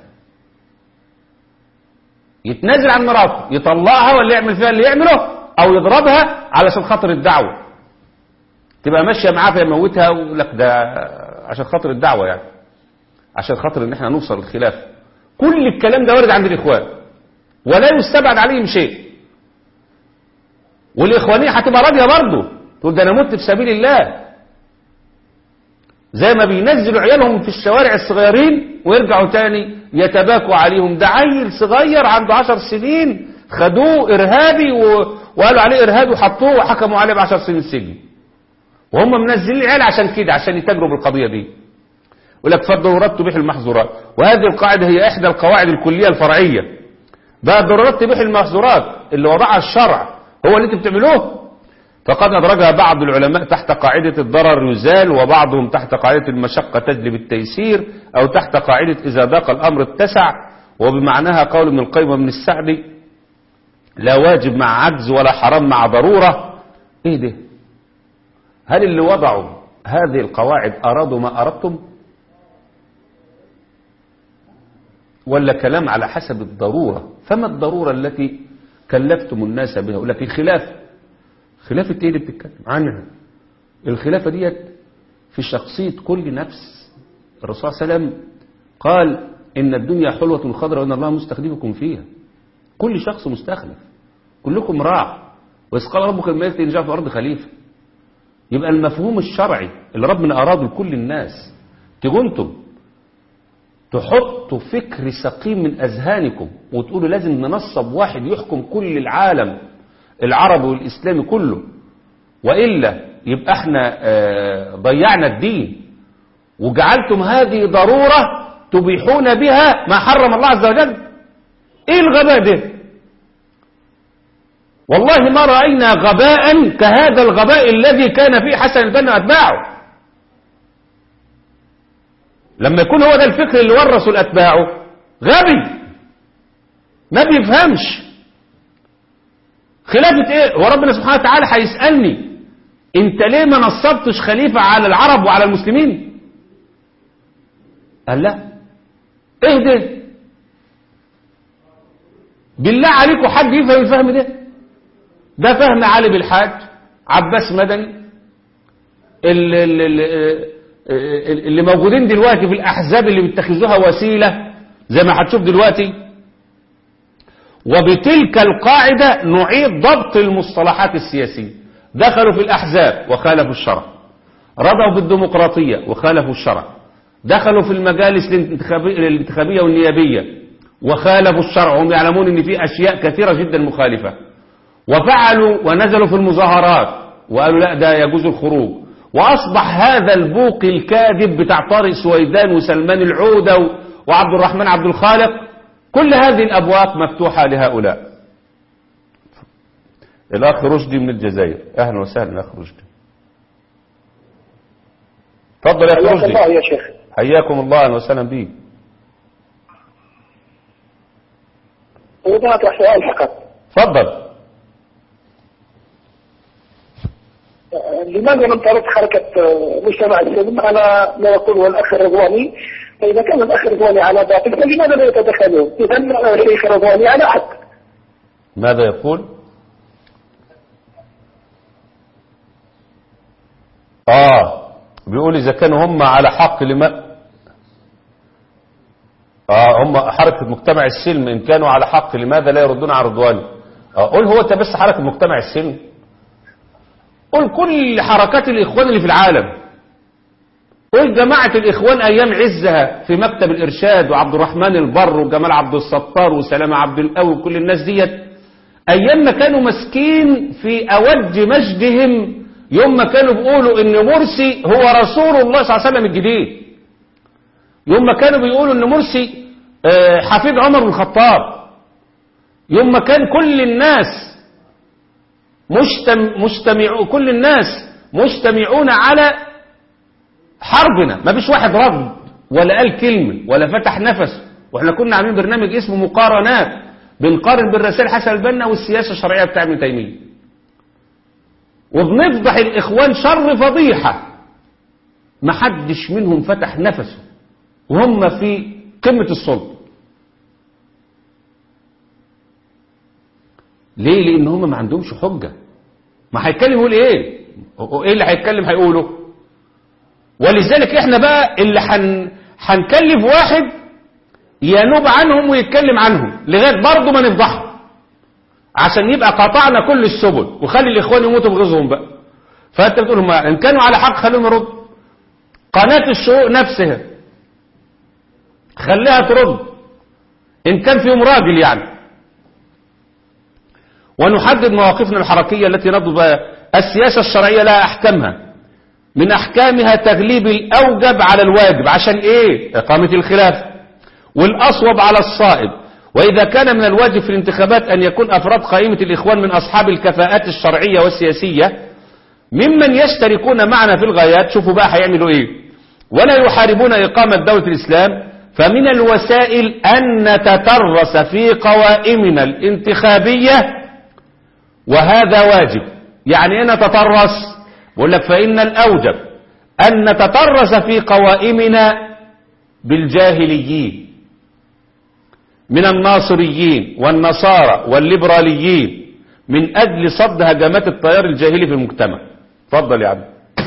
يتنازل عن مراته يطلقها ولا يعمل فيها اللي يعمله او يضربها علشان خاطر الدعوه تبقى ماشيه معاه فيموتها ويقول لك ده عشان خاطر الدعوه يعني عشان خاطر ان احنا نوصل للخلافه كل الكلام ده وارد عند الاخوان ولا يستبعد عليهم شيء والإخوانية هتبقى راضية برضه تقول ده أنا مت في سبيل الله زي ما بينزلوا عيالهم في الشوارع الصغيرين ويرجعوا تاني يتباكوا عليهم ده عيل صغير عنده عشر سنين خدوه إرهابي و... وقالوا عليه إرهابي وحطوه وحكموا عليه بعشر سنين سجن وهم منزلين العيال عشان كده عشان يتاجروا بالقضية دي يقول لك فالضرورات تبيح المحظورات وهذه القاعدة هي إحدى القواعد الكلية الفرعية بقى الضرورات تبيح المحظورات اللي وضعها الشرع هو اللي انتوا بتعملوه فقد أدرجها بعض العلماء تحت قاعدة الضرر يزال وبعضهم تحت قاعدة المشقة تجلب التيسير أو تحت قاعدة إذا ضاق الأمر اتسع وبمعناها قول ابن القيم وابن السعدي لا واجب مع عجز ولا حرام مع ضرورة ايه ده هل اللي وضعوا هذه القواعد أرادوا ما أردتم ولا كلام على حسب الضرورة فما الضرورة التي كلفتم الناس بها يقول لك الخلافة خلافة ايه اللي بتتكلم عنها الخلافة ديت في شخصية كل نفس الرسول صلى الله عليه وسلم قال إن الدنيا حلوة خضراء وإن الله مستخلفكم فيها كل شخص مستخلف كلكم راع وإذ قال ربك الملك إن جاء في الأرض خليفة يبقى المفهوم الشرعي اللي ربنا أراده لكل الناس تيجوا انتم تحطوا فكر سقيم من أذهانكم وتقولوا لازم ننصب واحد يحكم كل العالم العربي والإسلامي كله وإلا يبقى احنا ضيعنا الدين وجعلتم هذه ضرورة تبيحون بها ما حرم الله عز وجل ايه الغباء ده والله ما رأينا غباء كهذا الغباء الذي كان فيه حسن البنا وأتباعه لما يكون هو ده الفكر اللي ورثه لأتباعه غبي ما بيفهمش خلافة ايه وربنا سبحانه وتعالى هيسألني انت ليه ما نصبتش خليفة على العرب وعلى المسلمين قال لا ايه ده بالله عليكم حد يفهم الفهم ده ده فهم علي بالحاج عباس مدني اللي, اللي, اللي موجودين دلوقتي في الأحزاب اللي بيتخذوها وسيلة زي ما هتشوف دلوقتي وبتلك القاعدة نعيد ضبط المصطلحات السياسية دخلوا في الأحزاب وخالفوا الشرع رضوا بالديمقراطية وخالفوا الشرع دخلوا في المجالس الانتخابية والنيابية وخالفوا الشرع هم يعلمون ان في أشياء كثيرة جدا مخالفة وفعلوا ونزلوا في المظاهرات وقالوا لا ده يجوز الخروج وأصبح هذا البوق الكاذب بتاع طارق سويدان وسلمان العودة وعبد الرحمن عبد الخالق كل هذه الأبواب مفتوحة لهؤلاء الأخ رشدي من الجزائر أهلا وسهلا أخ رشدي تفضل يا أخ حياك رشدي الله يا شيخ حياكم الله أهلا وسهلا بيك أريد أن أطرح سؤال فقط تفضل لماذا لم ترد حركة آه، مجتمع السلم على ما يقوله الأخ الرضواني فإذا كان الأخ الرضواني على باطل فلماذا لا يتدخلون إذا الشيخ الرضواني على حق ماذا يقول آه بيقول إذا كانوا هم على حق لما آه هم حركة مجتمع السلم إن كانوا على حق لماذا لا يردون على رضواني آه قول هو أنت بس حركة مجتمع السلم قول كل حركات الإخوان اللي في العالم قول جماعة الإخوان أيام عزها في مكتب الإرشاد وعبد الرحمن البر وجمال عبد الستار وسلامة عبد القوي وكل الناس ديت أيام ما كانوا مسكين في أوج مجدهم يوم ما كانوا بيقولوا إن مرسي هو رسول الله صلى الله عليه وسلم الجديد يوم ما كانوا بيقولوا إن مرسي آه، حفيد عمر بن الخطاب يوم ما كان كل الناس مجتم مجتمع كل الناس مجتمعون على حربنا ما فيش واحد رد ولا قال كلمة ولا فتح نفس واحنا كنا عاملين برنامج اسمه مقارنات بنقارن بين رسائل حسن البنا والسياسة الشرعية بتاع ابن تيمية وبنفضح الإخوان شر فضيحة ما حدش منهم فتح نفسه وهم في قمة السلطة ليه لان هم ما عندهمش حجة ما هيتكلم يقول ايه ايه اللي هيتكلم هيقوله ولذلك احنا بقى اللي حن هنكلف واحد ينوب عنهم ويتكلم عنهم لغايه برضه ما نفضحهم عشان يبقى قطعنا كل السبل وخلي الاخوان يموتوا بغيظهم بقى فانت بتقول لهم ان كانوا على حق خليهم يردوا قناه الشروق نفسها خليها ترد ان كان فيهم راجل يعني ونحدد مواقفنا الحركية التي نضرب السياسة الشرعية لها أحكامها من أحكامها تغليب الأوجب على الواجب عشان إيه إقامة الخلافة والأصوب على الصائب وإذا كان من الواجب في الانتخابات أن يكون أفراد قائمة الإخوان من أصحاب الكفاءات الشرعية والسياسية ممن يشتركون معنا في الغايات شوفوا بقى هيعملوا إيه ولا يحاربون إقامة دولة الإسلام فمن الوسائل أن نتترس في قوائمنا الانتخابية وهذا واجب يعني ايه نتطرس بقول لك فإن الأوجب أن نتطرس في قوائمنا بالجاهليين من الناصريين والنصارى والليبراليين من أجل صد هجمات التيار الجاهلي في المجتمع اتفضل يا عبد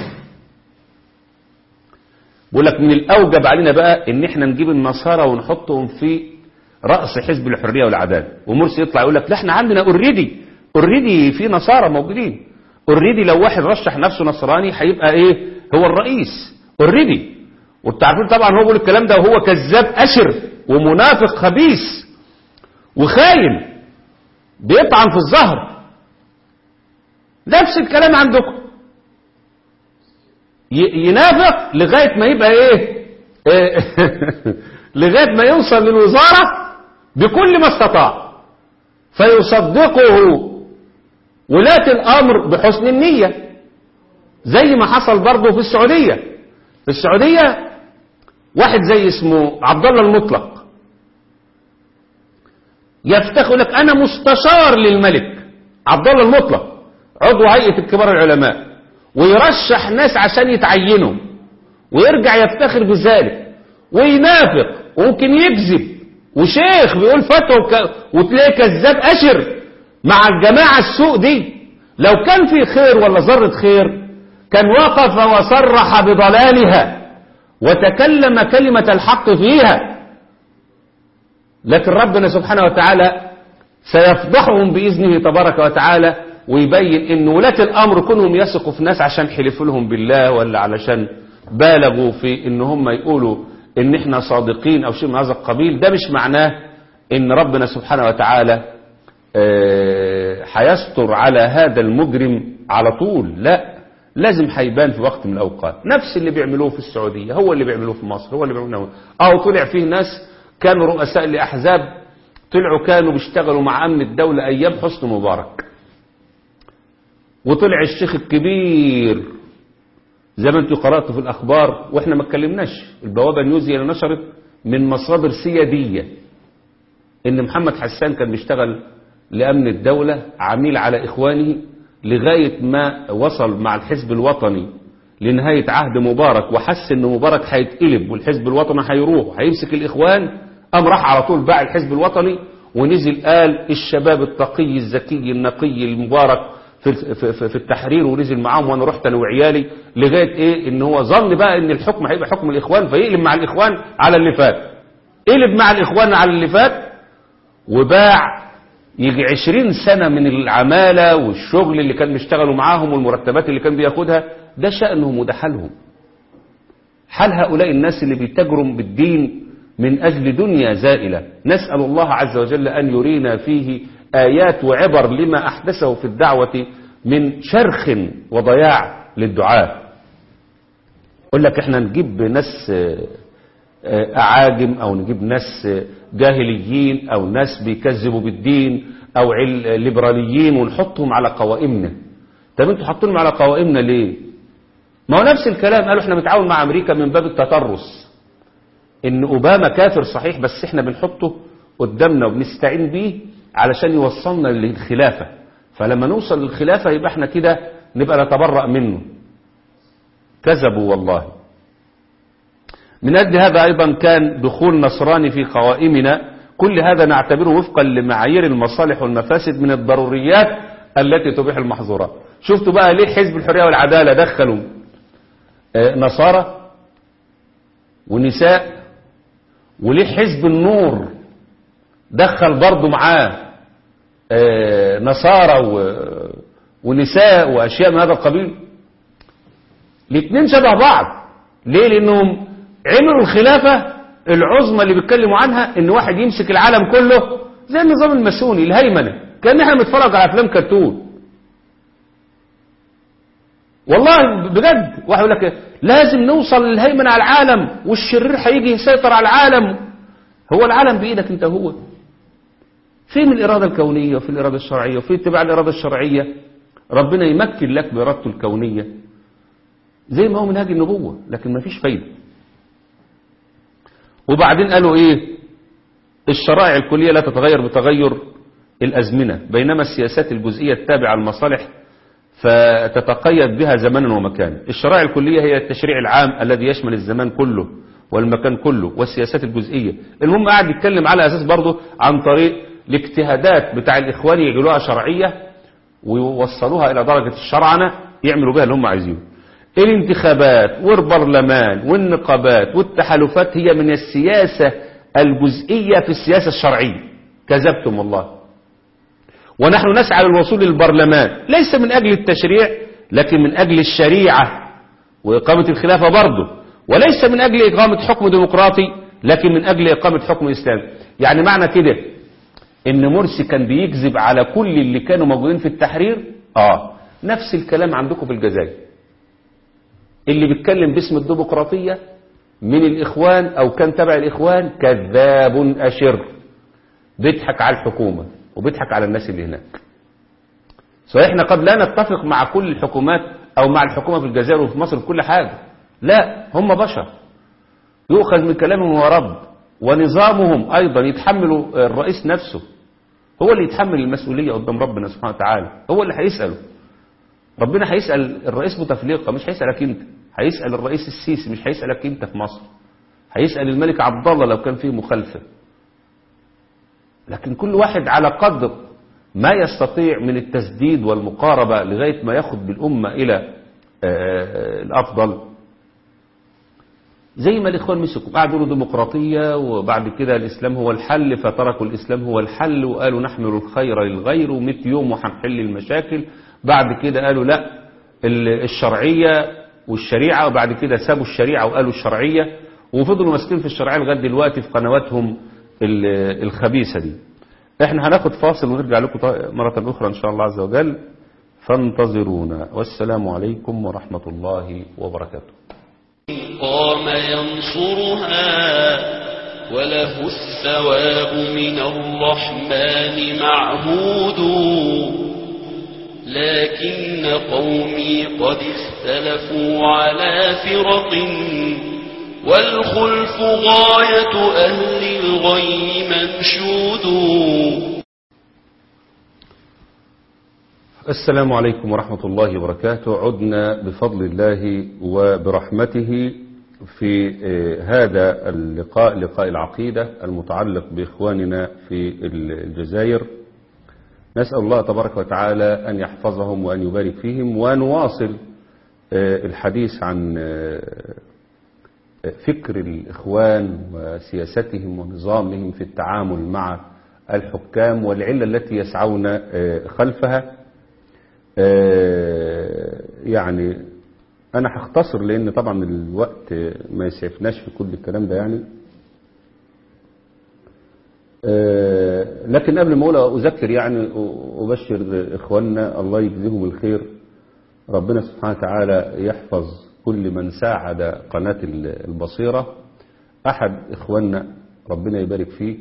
بقول لك من الأوجب علينا بقى ان احنا نجيب النصارى ونحطهم في رأس حزب الحرية والعدالة ومرسي يطلع يقول لك لا احنا عندنا اوريدي اوريدي في نصارى موجودين اوريدي لو واحد رشح نفسه نصراني هيبقى ايه هو الرئيس اوريدي وانتوا عارفين طبعا هو بيقول الكلام ده وهو كذاب اشر ومنافق خبيث وخاين بيطعن في الظهر نفس الكلام عندكم ي- ينافق لغاية ما يبقى ايه إيه؟ لغاية ما يوصل للوزارة بكل ما استطاع فيصدقه ولاة الأمر بحسن النية زي ما حصل برضه في السعودية في السعودية واحد زي اسمه عبد الله المطلق يفتخر لك أنا مستشار للملك عبد الله المطلق عضو هيئة كبار العلماء ويرشح ناس عشان يتعينوا ويرجع يفتخر بذلك وينافق وممكن يكذب وشيخ بيقول فتوى وك... وتلاقيه كذاب أشر مع الجماعة السوء دي لو كان في خير ولا ذرة خير كان وقف وصرح بضلالها وتكلم كلمة الحق فيها لكن ربنا سبحانه وتعالى سيفضحهم بإذنه تبارك وتعالى ويبين ان ولاة الامر كونهم يثقوا في ناس عشان حلفوا لهم بالله ولا علشان بالغوا في ان هم يقولوا ان احنا صادقين او شيء من هذا القبيل ده مش معناه ان ربنا سبحانه وتعالى آه، هيستر على هذا المجرم على طول لا لازم هيبان في وقت من الاوقات نفس اللي بيعملوه في السعوديه هو اللي بيعملوه في مصر هو اللي بيعملوه او طلع فيه ناس كانوا رؤساء لاحزاب طلعوا كانوا بيشتغلوا مع امن الدوله ايام حسني مبارك وطلع الشيخ الكبير زي ما انتوا قرأتوا في الأخبار وإحنا ما اتكلمناش البوابة نيوزي اللي نشرت من مصادر سيادية إن محمد حسان كان بيشتغل لأمن الدولة عميل على إخوانه لغاية ما وصل مع الحزب الوطني لنهاية عهد مبارك وحس إن مبارك هيتقلب والحزب الوطني هيروح هيمسك الإخوان قام راح على طول باع الحزب الوطني ونزل قال الشباب التقي الذكي النقي المبارك في في في- في التحرير ونزل معاهم وانا رحت انا وعيالي لغايه ايه ان هو ظن بقى ان الحكم هيبقى حكم الاخوان فيقلب مع الاخوان على اللي فات قلب مع الاخوان على اللي فات وباع يجي عشرين سنة من العمالة والشغل اللي كان بيشتغلوا معاهم والمرتبات اللي كان بياخدها ده شأنهم وده حالهم حال هؤلاء الناس اللي بيتجروا بالدين من أجل دنيا زائلة نسأل الله عز وجل أن يرينا فيه آيات وعبر لما أحدثه في الدعوة من شرخ وضياع للدعاء يقول لك احنا نجيب ناس آه، آه، أعاجم أو نجيب ناس آه، جاهليين أو ناس بيكذبوا بالدين أو عل- ليبراليين ونحطهم على قوائمنا طب انتوا حاطينهم على قوائمنا ليه ما هو نفس الكلام قالوا احنا بنتعاون مع امريكا من باب التطرس ان اوباما كافر صحيح بس احنا بنحطه قدامنا وبنستعين بيه علشان يوصلنا للخلافة فلما نوصل للخلافة يبقى احنا كده نبقى نتبرأ منه كذبوا والله من أجل هذا أيضا كان دخول نصراني في قوائمنا كل هذا نعتبره وفقا لمعايير المصالح والمفاسد من الضروريات التي تبيح المحظورات شفتوا بقى ليه حزب الحرية والعدالة دخلوا آه، نصارى ونساء وليه حزب النور دخل برضه معاه آه، نصارى و- ونساء وأشياء من هذا القبيل الاثنين شبه بعض ليه لأنهم عملوا الخلافة العظمى اللي بيتكلموا عنها ان واحد يمسك العالم كله زي النظام الماسوني الهيمنة كان احنا بنتفرج على افلام كرتون والله بجد واحد يقول لك لازم نوصل للهيمنة على العالم والشرير هيجي يسيطر على العالم هو العالم بإيدك انت هو فين الإرادة الكونية وفي الإرادة الشرعية وفي اتباع الإرادة الشرعية ربنا يمكن لك بإرادته الكونية زي ما هو منهاج النبوة لكن ما فيش فايدة وبعدين قالوا ايه الشرائع الكلية لا تتغير بتغير الأزمنة بينما السياسات الجزئية التابعة للمصالح فتتقيد بها زمانا ومكانا الشرائع الكلية هي التشريع العام الذي يشمل الزمان كله والمكان كله والسياسات الجزئية المهم قاعد يتكلم على أساس برضه عن طريق الاجتهادات بتاع الإخوان يجعلوها شرعية ويوصلوها إلى درجة الشرعنة يعملوا بها اللي هم عايزينه الانتخابات والبرلمان والنقابات والتحالفات هي من السياسة الجزئية في السياسة الشرعية كذبتم والله ونحن نسعى للوصول للبرلمان ليس من أجل التشريع لكن من أجل الشريعة وإقامة الخلافة برضه وليس من أجل إقامة حكم ديمقراطي لكن من أجل إقامة حكم إسلامي يعني معنى كده إن مرسي كان بيكذب على كل اللي كانوا موجودين في التحرير آه نفس الكلام عندكم في الجزائر اللي بيتكلم باسم الديمقراطية من الإخوان أو كان تبع الإخوان كذاب أشر بيضحك على الحكومة وبيضحك على الناس اللي هناك صحيح احنا قد لا نتفق مع كل الحكومات أو مع الحكومة في الجزائر وفي مصر في كل حاجة لا هم بشر يؤخذ من كلامهم ورد ونظامهم أيضا يتحملوا الرئيس نفسه هو اللي يتحمل المسؤولية قدام ربنا سبحانه وتعالى هو اللي هيسأله ربنا هيسأل الرئيس بوتفليقة مش هيسألك انت هيسأل الرئيس السيسي مش هيسألك انت في مصر هيسأل الملك عبد الله لو كان فيه مخالفة لكن كل واحد على قدر ما يستطيع من التسديد والمقاربة لغاية ما ياخد بالأمة إلى الأفضل زي ما الإخوان مسكوا قعدوا يقولوا ديمقراطية وبعد كده الإسلام هو الحل فتركوا الإسلام هو الحل وقالوا نحمل الخير للغير ومئة يوم وهنحل المشاكل بعد كده قالوا لا الشرعية والشريعة وبعد كده سابوا الشريعة وقالوا الشرعية وفضلوا ماسكين في الشرعية لغاية دلوقتي في قنواتهم الخبيثة دي احنا هناخد فاصل ونرجع لكم مرة أخرى إن شاء الله عز وجل فانتظرونا والسلام عليكم ورحمة الله وبركاته قام ينصرها وله الثواب من الرحمن معهود لكن قومي قد اختلفوا على فرق والخلف غاية أهل الغي منشود السلام عليكم ورحمة الله وبركاته عدنا بفضل الله وبرحمته في هذا اللقاء لقاء العقيدة المتعلق بإخواننا في الجزائر نسأل الله تبارك وتعالى أن يحفظهم وأن يبارك فيهم ونواصل الحديث عن فكر الإخوان وسياستهم ونظامهم في التعامل مع الحكام والعلة التي يسعون خلفها يعني أنا هختصر لأن طبعا الوقت ما يسعفناش في كل الكلام ده يعني لكن قبل ما أقول أذكر يعني أبشر إخواننا الله يجزيهم الخير ربنا سبحانه وتعالى يحفظ كل من ساعد قناة البصيرة أحد إخواننا ربنا يبارك فيه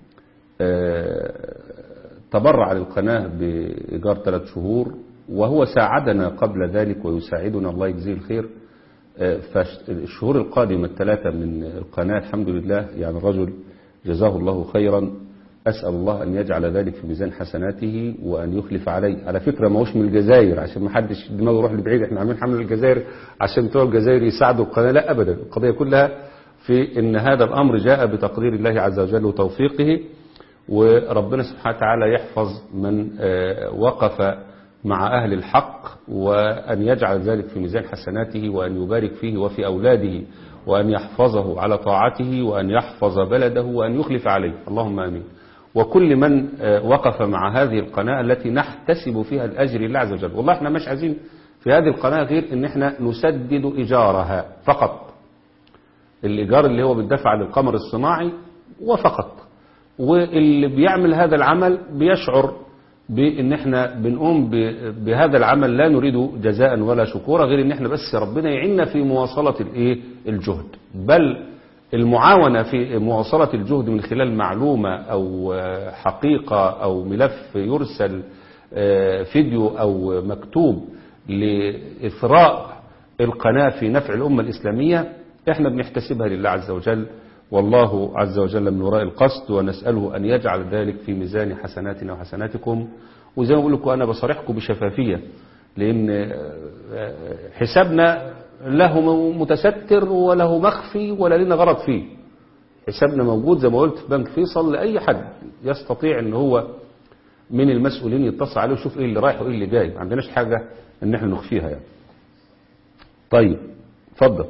تبرع للقناة بإيجار ثلاث شهور وهو ساعدنا قبل ذلك ويساعدنا الله يجزيه الخير فالشهور القادمة الثلاثة من القناة الحمد لله يعني الرجل جزاه الله خيرا أسأل الله أن يجعل ذلك في ميزان حسناته وأن يخلف عليه على فكرة ما هوش من الجزائر عشان ما حدش دماغه يروح لبعيد احنا عاملين حمل الجزائر عشان بتوع الجزائر يساعدوا القناة لا أبدا القضية كلها في أن هذا الأمر جاء بتقدير الله عز وجل وتوفيقه وربنا سبحانه وتعالى يحفظ من وقف مع أهل الحق وأن يجعل ذلك في ميزان حسناته وأن يبارك فيه وفي أولاده وأن يحفظه على طاعته وأن يحفظ بلده وأن يخلف عليه اللهم آمين وكل من وقف مع هذه القناة التي نحتسب فيها الأجر لله عز وجل والله احنا مش عايزين في هذه القناة غير ان احنا نسدد إيجارها فقط الإيجار اللي هو بالدفع للقمر الصناعي وفقط واللي بيعمل هذا العمل بيشعر بان احنا بنقوم بهذا العمل لا نريد جزاء ولا شكورا غير ان احنا بس ربنا يعيننا في مواصلة الايه الجهد بل المعاونة في مواصلة الجهد من خلال معلومة أو حقيقة أو ملف يرسل فيديو أو مكتوب لإثراء القناة في نفع الأمة الإسلامية احنا بنحتسبها لله عز وجل والله عز وجل من وراء القصد ونسأله أن يجعل ذلك في ميزان حسناتنا وحسناتكم وزي ما بقول لكم أنا بصارحكم بشفافية لأن حسابنا له متستر وله مخفي ولا لنا غرض فيه حسابنا موجود زي ما قلت في بنك فيصل لأي حد يستطيع ان هو من المسؤولين يتصل عليه ويشوف ايه اللي رايح وايه اللي جاي ما عندناش حاجة ان احنا نخفيها يعني طيب اتفضل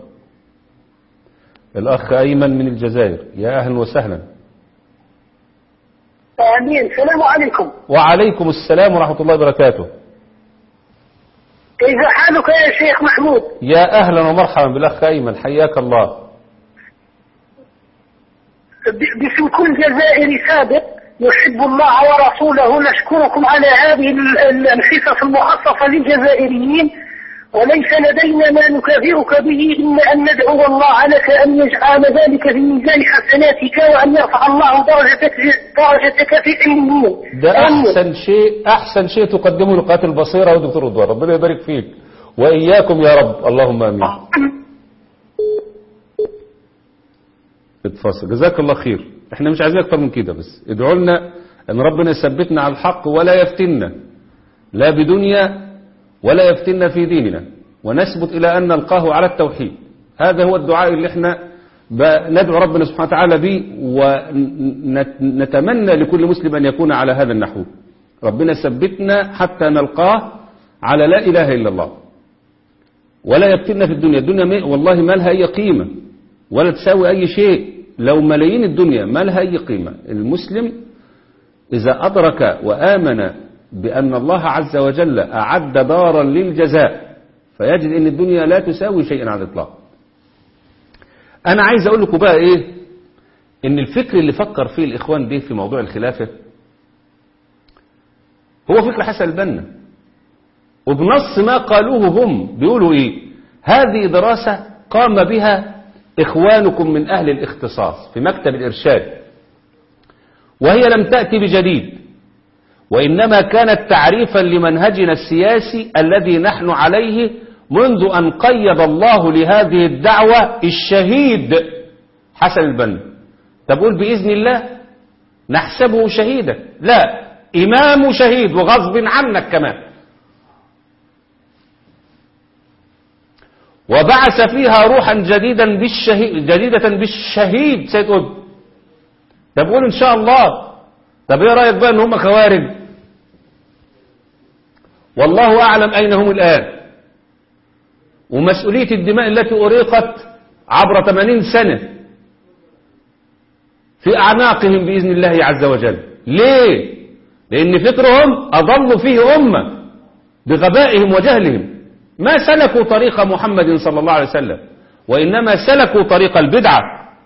الاخ ايمن من الجزائر يا اهلا وسهلا امين السلام عليكم وعليكم السلام ورحمة الله وبركاته كيف حالك يا شيخ محمود يا اهلا ومرحبا بالاخ ايمن حياك الله باسم كل جزائري سابق يحب الله ورسوله نشكركم على هذه الحصص المخصصة للجزائريين وليس لدينا ما نكافئك به إلا أن ندعو الله لك أن يجعل ذلك في ميزان حسناتك وأن يرفع الله درجتك درجتك في علمين ده أحسن شيء أحسن شيء تقدمه لقاءات البصيرة ودكتور رضوان ربنا يبارك فيك وإياكم يا رب اللهم آمين اتفضل جزاك الله خير احنا مش عايزين اكتر من كده بس ادعوا لنا ان ربنا يثبتنا على الحق ولا يفتنا لا بدنيا ولا يفتنا في ديننا ونثبت الى ان نلقاه على التوحيد هذا هو الدعاء اللي احنا ب- ندعو ربنا سبحانه وتعالى به ونتمنى لكل مسلم ان يكون على هذا النحو ربنا ثبتنا حتى نلقاه على لا اله الا الله ولا يفتنا في الدنيا الدنيا ما- والله ما لها اي قيمه ولا تساوي أي شيء لو ملايين الدنيا ما لها أي قيمة المسلم إذا أدرك وآمن بأن الله عز وجل أعد دارا للجزاء فيجد أن الدنيا لا تساوي شيئا على الإطلاق أنا عايز أقول لكم بقى إيه إن الفكر اللي فكر فيه الإخوان ده في موضوع الخلافة هو فكر حسن البنا وبنص ما قالوه هم بيقولوا إيه هذه دراسة قام بها إخوانكم من أهل الاختصاص في مكتب الإرشاد وهي لم تأتي بجديد وإنما كانت تعريفا لمنهجنا السياسي الذي نحن عليه منذ أن قيد الله لهذه الدعوة الشهيد حسن البنا تقول بإذن الله نحسبه شهيدا لا إمام شهيد وغصب عنك كمان وبعث فيها روحا جديدا بالشهيد جديدة بالشهيد سيد قطب طب قول ان شاء الله طب ايه رايك بقى ان هم خوارج والله اعلم اين هم الان ومسؤولية الدماء التي أريقت عبر 80 سنة في أعناقهم بإذن الله عز وجل ليه؟ لأن فكرهم أضلوا فيه أمة بغبائهم وجهلهم ما سلكوا طريق محمد صلى الله عليه وسلم وإنما سلكوا طريق البدعة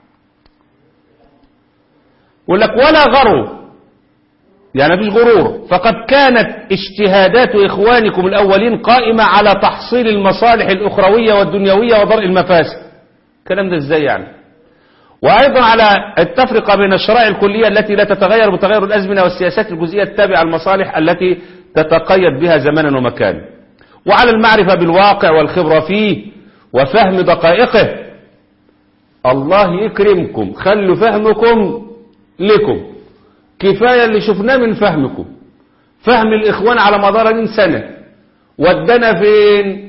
يقول لك ولا غروا يعني مفيش غرور فقد كانت اجتهادات إخوانكم الأولين قائمة على تحصيل المصالح الأخروية والدنيوية وضرء المفاسد الكلام ده ازاي يعني وأيضا على التفرقة بين الشرائع الكلية التي لا تتغير بتغير الأزمنة والسياسات الجزئية التابعة للمصالح التي تتقيد بها زمانا ومكانا وعلى المعرفة بالواقع والخبرة فيه وفهم دقائقه الله يكرمكم خلوا فهمكم لكم كفاية اللي شفناه من فهمكم فهم الإخوان على مدار من سنة ودنا فين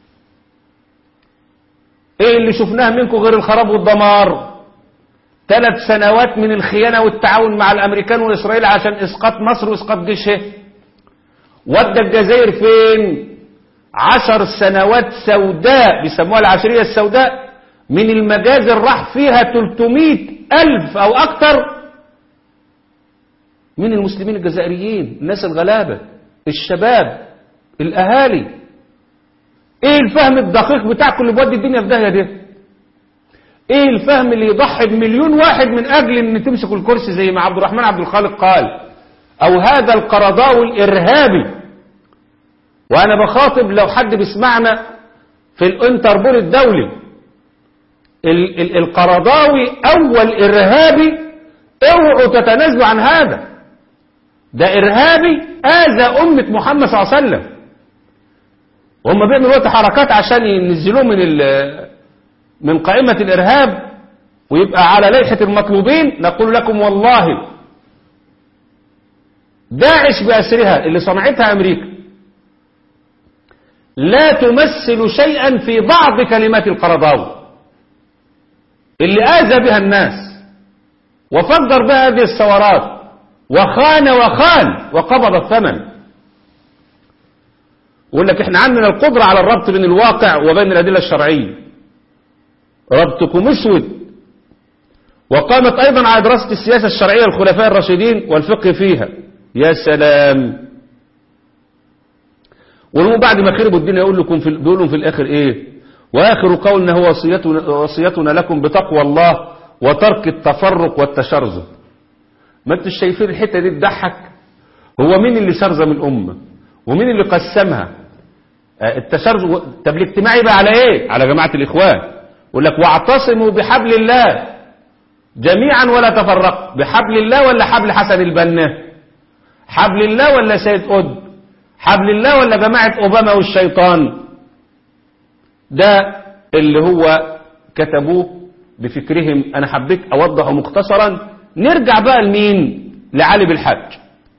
ايه اللي شفناه منكم غير الخراب والدمار ثلاث سنوات من الخيانة والتعاون مع الأمريكان وإسرائيل عشان إسقاط مصر وإسقاط جيشه ودى الجزائر فين عشر سنوات سوداء بيسموها العشرية السوداء من المجازر راح فيها 300 ألف أو أكتر من المسلمين الجزائريين الناس الغلابة الشباب الأهالي ايه الفهم الدقيق بتاعكم اللي بودي الدنيا في داهية ده ايه الفهم اللي يضحي بمليون واحد من اجل ان تمسكوا الكرسي زي ما عبد الرحمن عبد الخالق قال او هذا القرضاوي الارهابي وانا بخاطب لو حد بيسمعنا في الانتربول الدولي ال ال القرضاوي اول ارهابي اوعوا تتنازلوا عن هذا ده ارهابي اذى امة محمد صلى الله عليه وسلم وهم بيعملوا دلوقتي حركات عشان ينزلوه من من قائمة الارهاب ويبقى على لائحة المطلوبين نقول لكم والله داعش بأسرها اللي صنعتها أمريكا لا تمثل شيئا في بعض كلمات القرضاوي اللي آذى بها الناس وفجر بها هذه الثورات وخان وخان وقبض الثمن يقول لك احنا عندنا القدرة على الربط بين الواقع وبين الأدلة الشرعية ربطكم اسود وقامت أيضا على دراسة السياسة الشرعية الخلفاء الراشدين والفقه فيها يا سلام ولو بعد ما خربوا الدنيا يقول لكم في بيقول لهم في الآخر إيه وآخر قولنا هو وصيتنا, وصيتنا لكم بتقوى الله وترك التفرق والتشرذم ما انتوا شايفين الحتة دي تضحك هو مين اللي شرذم الأمة ومين اللي قسمها آه، التشرذم طب الاجتماعي بقى على ايه على جماعة الاخوان يقول لك واعتصموا بحبل الله جميعا ولا تفرقوا بحبل الله ولا حبل حسن البنا حبل الله ولا سيد قطب حبل الله ولا جماعة اوباما والشيطان ده اللي هو كتبوه بفكرهم انا حبيت اوضحه مختصرا نرجع بقى لمين لعلي بالحج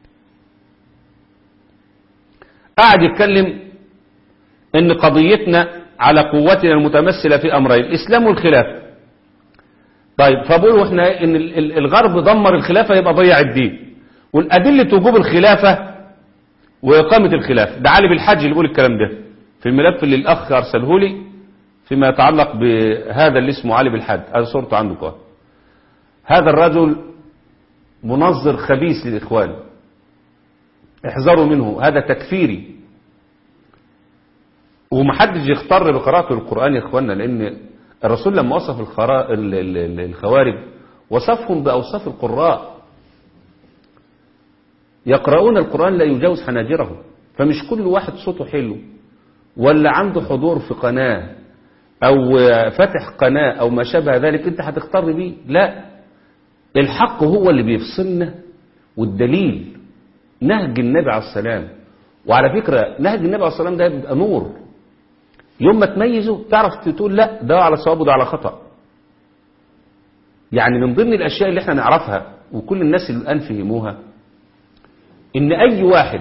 قاعد يتكلم ان قضيتنا على قوتنا المتمثلة في امرين الاسلام والخلافة طيب فبقولوا احنا ان ال- ال- الغرب دمر الخلافة يبقى ضيع الدين والادلة وجوب الخلافة واقامة الخلافة ده علي بالحج اللي يقول الكلام ده في الملف اللي الاخ ارسله لي فيما يتعلق بهذا اللي اسمه علي بالحج هذا صورته عندكم اهو. هذا الرجل منظر خبيث للاخوان احذروا منه هذا تكفيري ومحدش يختار بقراءته القرآن يا اخوانا لان الرسول لما وصف الخرا... ال- ال- ال- الخوارج وصفهم بأوصاف القراء يقرؤون القرآن لا يجاوز حناجرهم فمش كل واحد صوته حلو ولا عنده حضور في قناة أو فتح قناة أو ما شابه ذلك أنت هتختار بيه لا الحق هو اللي بيفصلنا والدليل نهج النبي عليه السلام وعلى فكرة نهج النبي عليه السلام ده بيبقى نور يوم ما تميزه تعرف تقول لا ده على صواب وده على خطأ يعني من ضمن الأشياء اللي احنا نعرفها وكل الناس اللي الآن فهموها إن أي واحد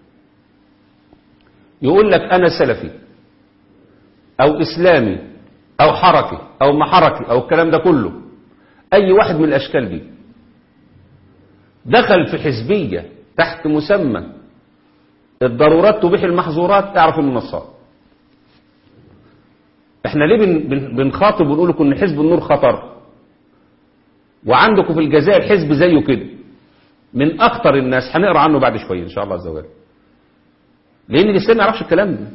يقول لك أنا سلفي أو إسلامي أو حركي أو محركي أو الكلام ده كله أي واحد من الأشكال دي دخل في حزبية تحت مسمى الضرورات تبيح المحظورات اعرف انه نصاب احنا ليه بن بن بنخاطب ونقول لكم ان حزب النور خطر وعندكم في الجزائر حزب زيه كده من اخطر الناس هنقرا عنه بعد شويه ان شاء الله عز وجل لان الاسلام ما يعرفش الكلام ده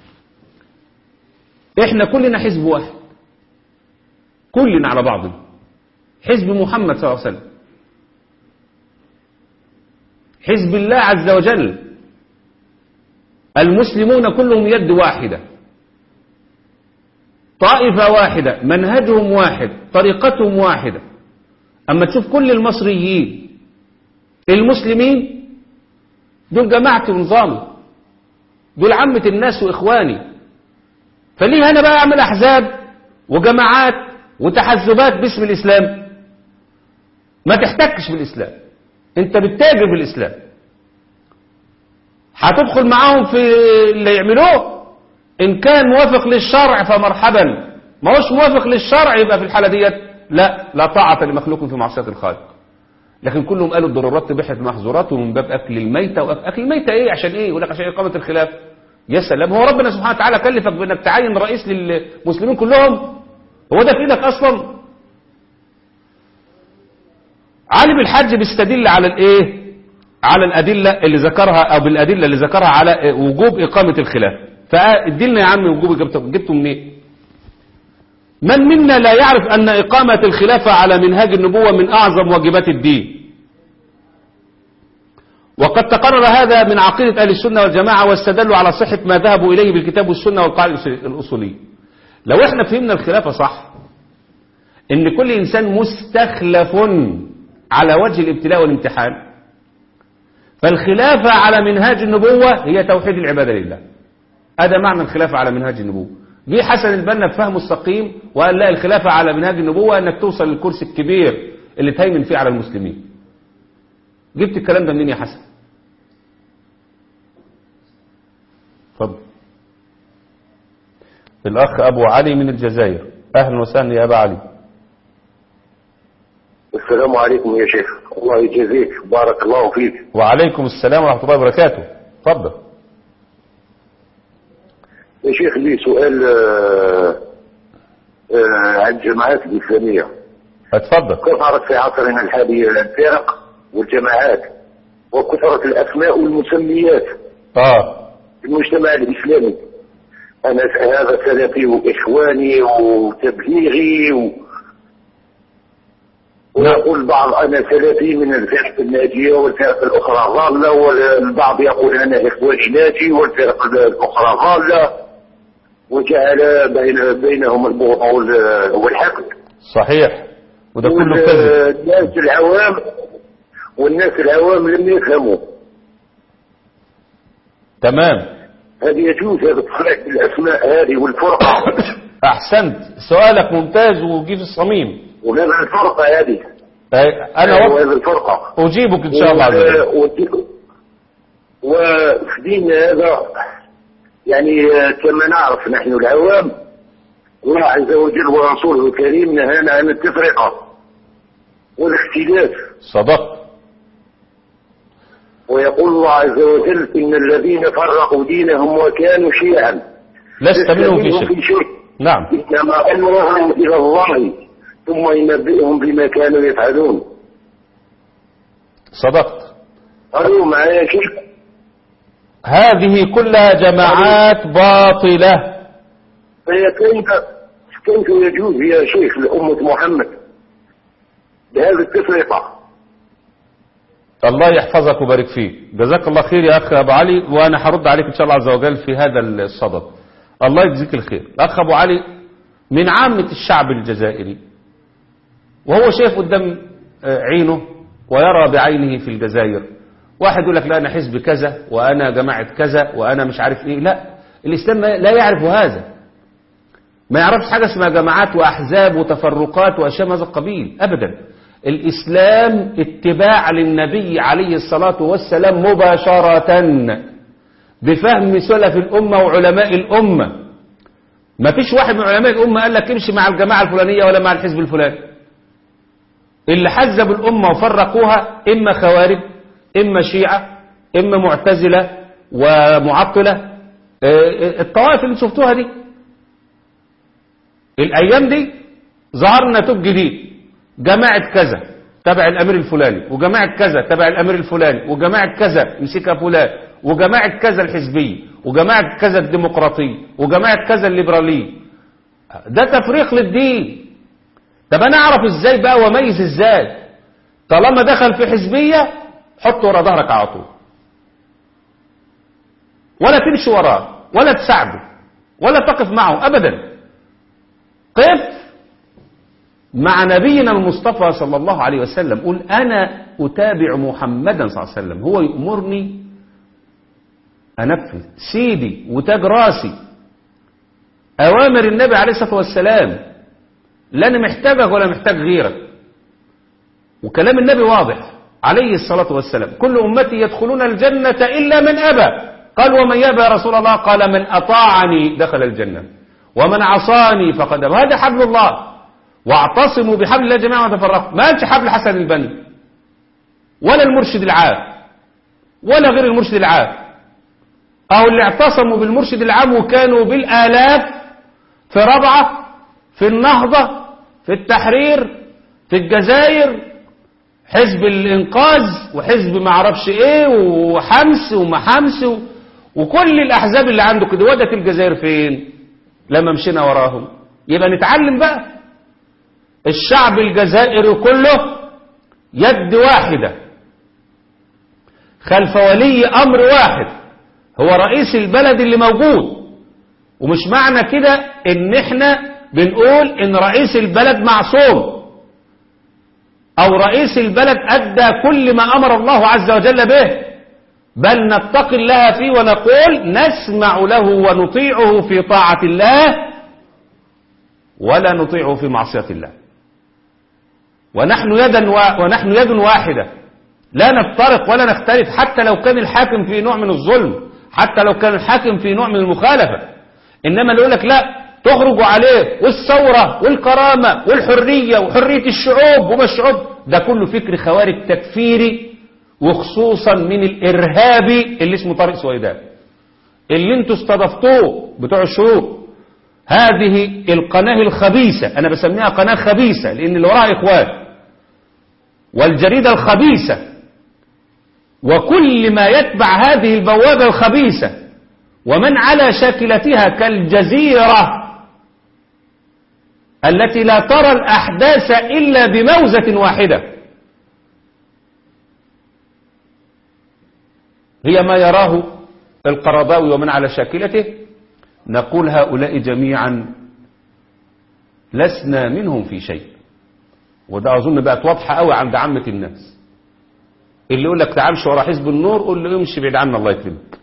احنا كلنا حزب واحد كلنا على بعضنا حزب محمد صلى الله عليه وسلم حزب الله عز وجل المسلمون كلهم يد واحدة طائفة واحدة منهجهم واحد طريقتهم واحدة أما تشوف كل المصريين المسلمين دول جماعتي ونظامي دول عامة الناس وإخواني فليه أنا بقى أعمل أحزاب وجماعات وتحزبات باسم الإسلام ما تحتكش بالإسلام أنت بتتاجر بالإسلام هتدخل معاهم في اللي يعملوه إن كان موافق للشرع فمرحبا ما هوش موافق للشرع يبقى في الحالة ديت لا لا طاعة لمخلوق في معصية الخالق لكن كلهم قالوا الضرورات تبيح المحظورات ومن باب أكل الميتة وأكل الميتة إيه عشان إيه يقول لك عشان إقامة الخلاف يا سلام هو ربنا سبحانه وتعالى كلفك بأنك تعين رئيس للمسلمين كلهم هو ده في إيدك أصلا علي بالحج بيستدل على الإيه على الأدلة اللي ذكرها أو بالأدلة اللي ذكرها على وجوب إقامة الخلاف فادلنا يا عم وجوب جبته منين من منا لا يعرف أن إقامة الخلافة على منهاج النبوة من أعظم واجبات الدين وقد تقرر هذا من عقيدة أهل السنة والجماعة واستدلوا على صحة ما ذهبوا إليه بالكتاب والسنة والقاعدة الأصولية لو احنا فهمنا الخلافة صح ان كل إنسان مستخلف على وجه الابتلاء والامتحان فالخلافة على منهاج النبوة هي توحيد العبادة لله هذا معنى الخلافة على منهاج النبوة جه حسن البنا بفهمه السقيم وقال لا الخلافة على منهاج النبوة انك توصل للكرسي الكبير اللي تهيمن فيه على المسلمين جبت الكلام ده منين يا حسن اتفضل الاخ ابو علي من الجزائر اهلا وسهلا يا ابا علي السلام عليكم يا شيخ الله يجزيك بارك الله فيك وعليكم السلام ورحمة الله وبركاته اتفضل يا شيخ لي سؤال آه، آه، عن الجماعات الإسلامية اتفضل كثرت في عصرنا الحالي الفرق والجماعات وكثرت الأسماء والمسميات اه في المجتمع الإسلامي أنا هذا سلفي وإخواني وتبليغي و... ويقول البعض انا سلفي من الفرق الناجيه والفرق الاخرى ضاله والبعض يقول انا اخواني ناجي والفرق الاخرى ضاله وجعل بين بينهم البغض وال- والحقد صحيح وده كله كذب والناس العوام والناس العوام لم يفهموا تمام هذه يجوز هذا التصريح بالاسماء هذه والفرقه احسنت سؤالك ممتاز وجي في الصميم وهذا الفرقه هذه أي- انا وقت وهذه الفرقه اجيبك ان شاء الله عز وجل وال- وفي ديننا هذا يعني كما نعرف نحن العوام الله عز وجل ورسوله الكريم نهانا عن التفرقة والاختلاف صدقت ويقول الله عز وجل إن الذين فرقوا دينهم وكانوا شيعا لست منهم في منهم شيء في شيء نعم إنما أمرهم إلى الله ثم ينبئهم بما كانوا يفعلون صدقت قالوا معايا شيخ هذه كلها جماعات باطلة فهي كيف كيف يجوز يا شيخ لأمة محمد بهذه التفرقة الله يحفظك ويبارك فيك جزاك الله خير يا أخ أبو علي وأنا هرد عليك إن شاء الله عز وجل في هذا الصدد الله يجزيك الخير الأخ أبو علي من عامة الشعب الجزائري وهو شايف قدام آه، عينه ويرى بعينه في الجزائر واحد يقول لك لا أنا حزب كذا وأنا جماعة كذا وأنا مش عارف إيه لا الإسلام ما- لا يعرف هذا ما يعرفش حاجة اسمها جماعات وأحزاب وتفرقات وأشياء من هذا القبيل أبدا الإسلام اتباع للنبي عليه الصلاة والسلام مباشرة بفهم سلف الأمة وعلماء الأمة ما فيش واحد من علماء الأمة قال لك امشي مع الجماعة الفلانية ولا مع الحزب الفلاني اللي حزبوا الأمة وفرقوها إما خوارج إما شيعة إما معتزلة ومعطلة آه، الطوائف اللي شفتوها دي الأيام دي ظهر نتوج جديد جماعة كذا تبع الأمير الفلاني وجماعة كذا تبع الأمير الفلاني وجماعة كذا يمسكها فلان وجماعة كذا الحزبية وجماعة كذا الديمقراطية وجماعة كذا الليبرالية ده تفريق للدين طب أنا أعرف إزاي بقى وأميز إزاي طالما دخل في حزبية حطه ورا ظهرك على طول ولا تمشي وراه ولا تساعده ولا تقف معه أبدا قف مع نبينا المصطفى صلى الله عليه وسلم قل أنا أتابع محمدا صلى الله عليه وسلم هو يأمرني أنفذ سيدي وتاج راسي أوامر النبي عليه الصلاة والسلام لا أنا محتاجك ولا محتاج غيرك وكلام النبي واضح عليه الصلاة والسلام كل أمتي يدخلون الجنة إلا من أبى قال ومن يأبى يا رسول الله قال من أطاعني دخل الجنة ومن عصاني فقد أبى هذا حبل الله واعتصموا بحبل الله جميعا وتفرقوا ما قالش حبل حسن البني ولا المرشد العام ولا غير المرشد العام أو اللي اعتصموا بالمرشد العام وكانوا بالآلاف في ربعة في النهضة في التحرير في الجزائر حزب الإنقاذ وحزب ما اعرفش ايه وحمس ومحمس و... وكل الأحزاب اللي عنده كده ودت الجزائر فين لما مشينا وراهم يبقى نتعلم بقى الشعب الجزائري كله يد واحدة خلف ولي أمر واحد هو رئيس البلد اللي موجود ومش معنى كده ان احنا بنقول ان رئيس البلد معصوم او رئيس البلد ادى كل ما امر الله عز وجل به بل نتقي الله فيه ونقول نسمع له ونطيعه في طاعة الله ولا نطيعه في معصية الله ونحن يدا و... ونحن يد واحدة لا نفترق ولا نختلف حتى لو كان الحاكم في نوع من الظلم حتى لو كان الحاكم في نوع من المخالفة إنما اللي يقول لك لا تخرجوا عليه والثورة والكرامة والحرية وحرية الشعوب وما الشعوب ده كله فكر خوارج تكفيري وخصوصا من الإرهابي اللي اسمه طارق سويدان اللي انتوا استضفتوه بتوع الشعوب هذه القناة الخبيثة أنا بسميها قناة خبيثة لأن اللي وراها إخوان والجريدة الخبيثة وكل ما يتبع هذه البوابة الخبيثة ومن على شاكلتها كالجزيرة التي لا ترى الأحداث إلا بموزة واحدة هي ما يراه القرضاوي ومن على شاكلته نقول هؤلاء جميعا لسنا منهم في شيء وده أظن بقت واضحة قوي عند عامة الناس اللي يقول لك تعالش ورا حزب النور قول له امشي بعيد عنا الله يكرمك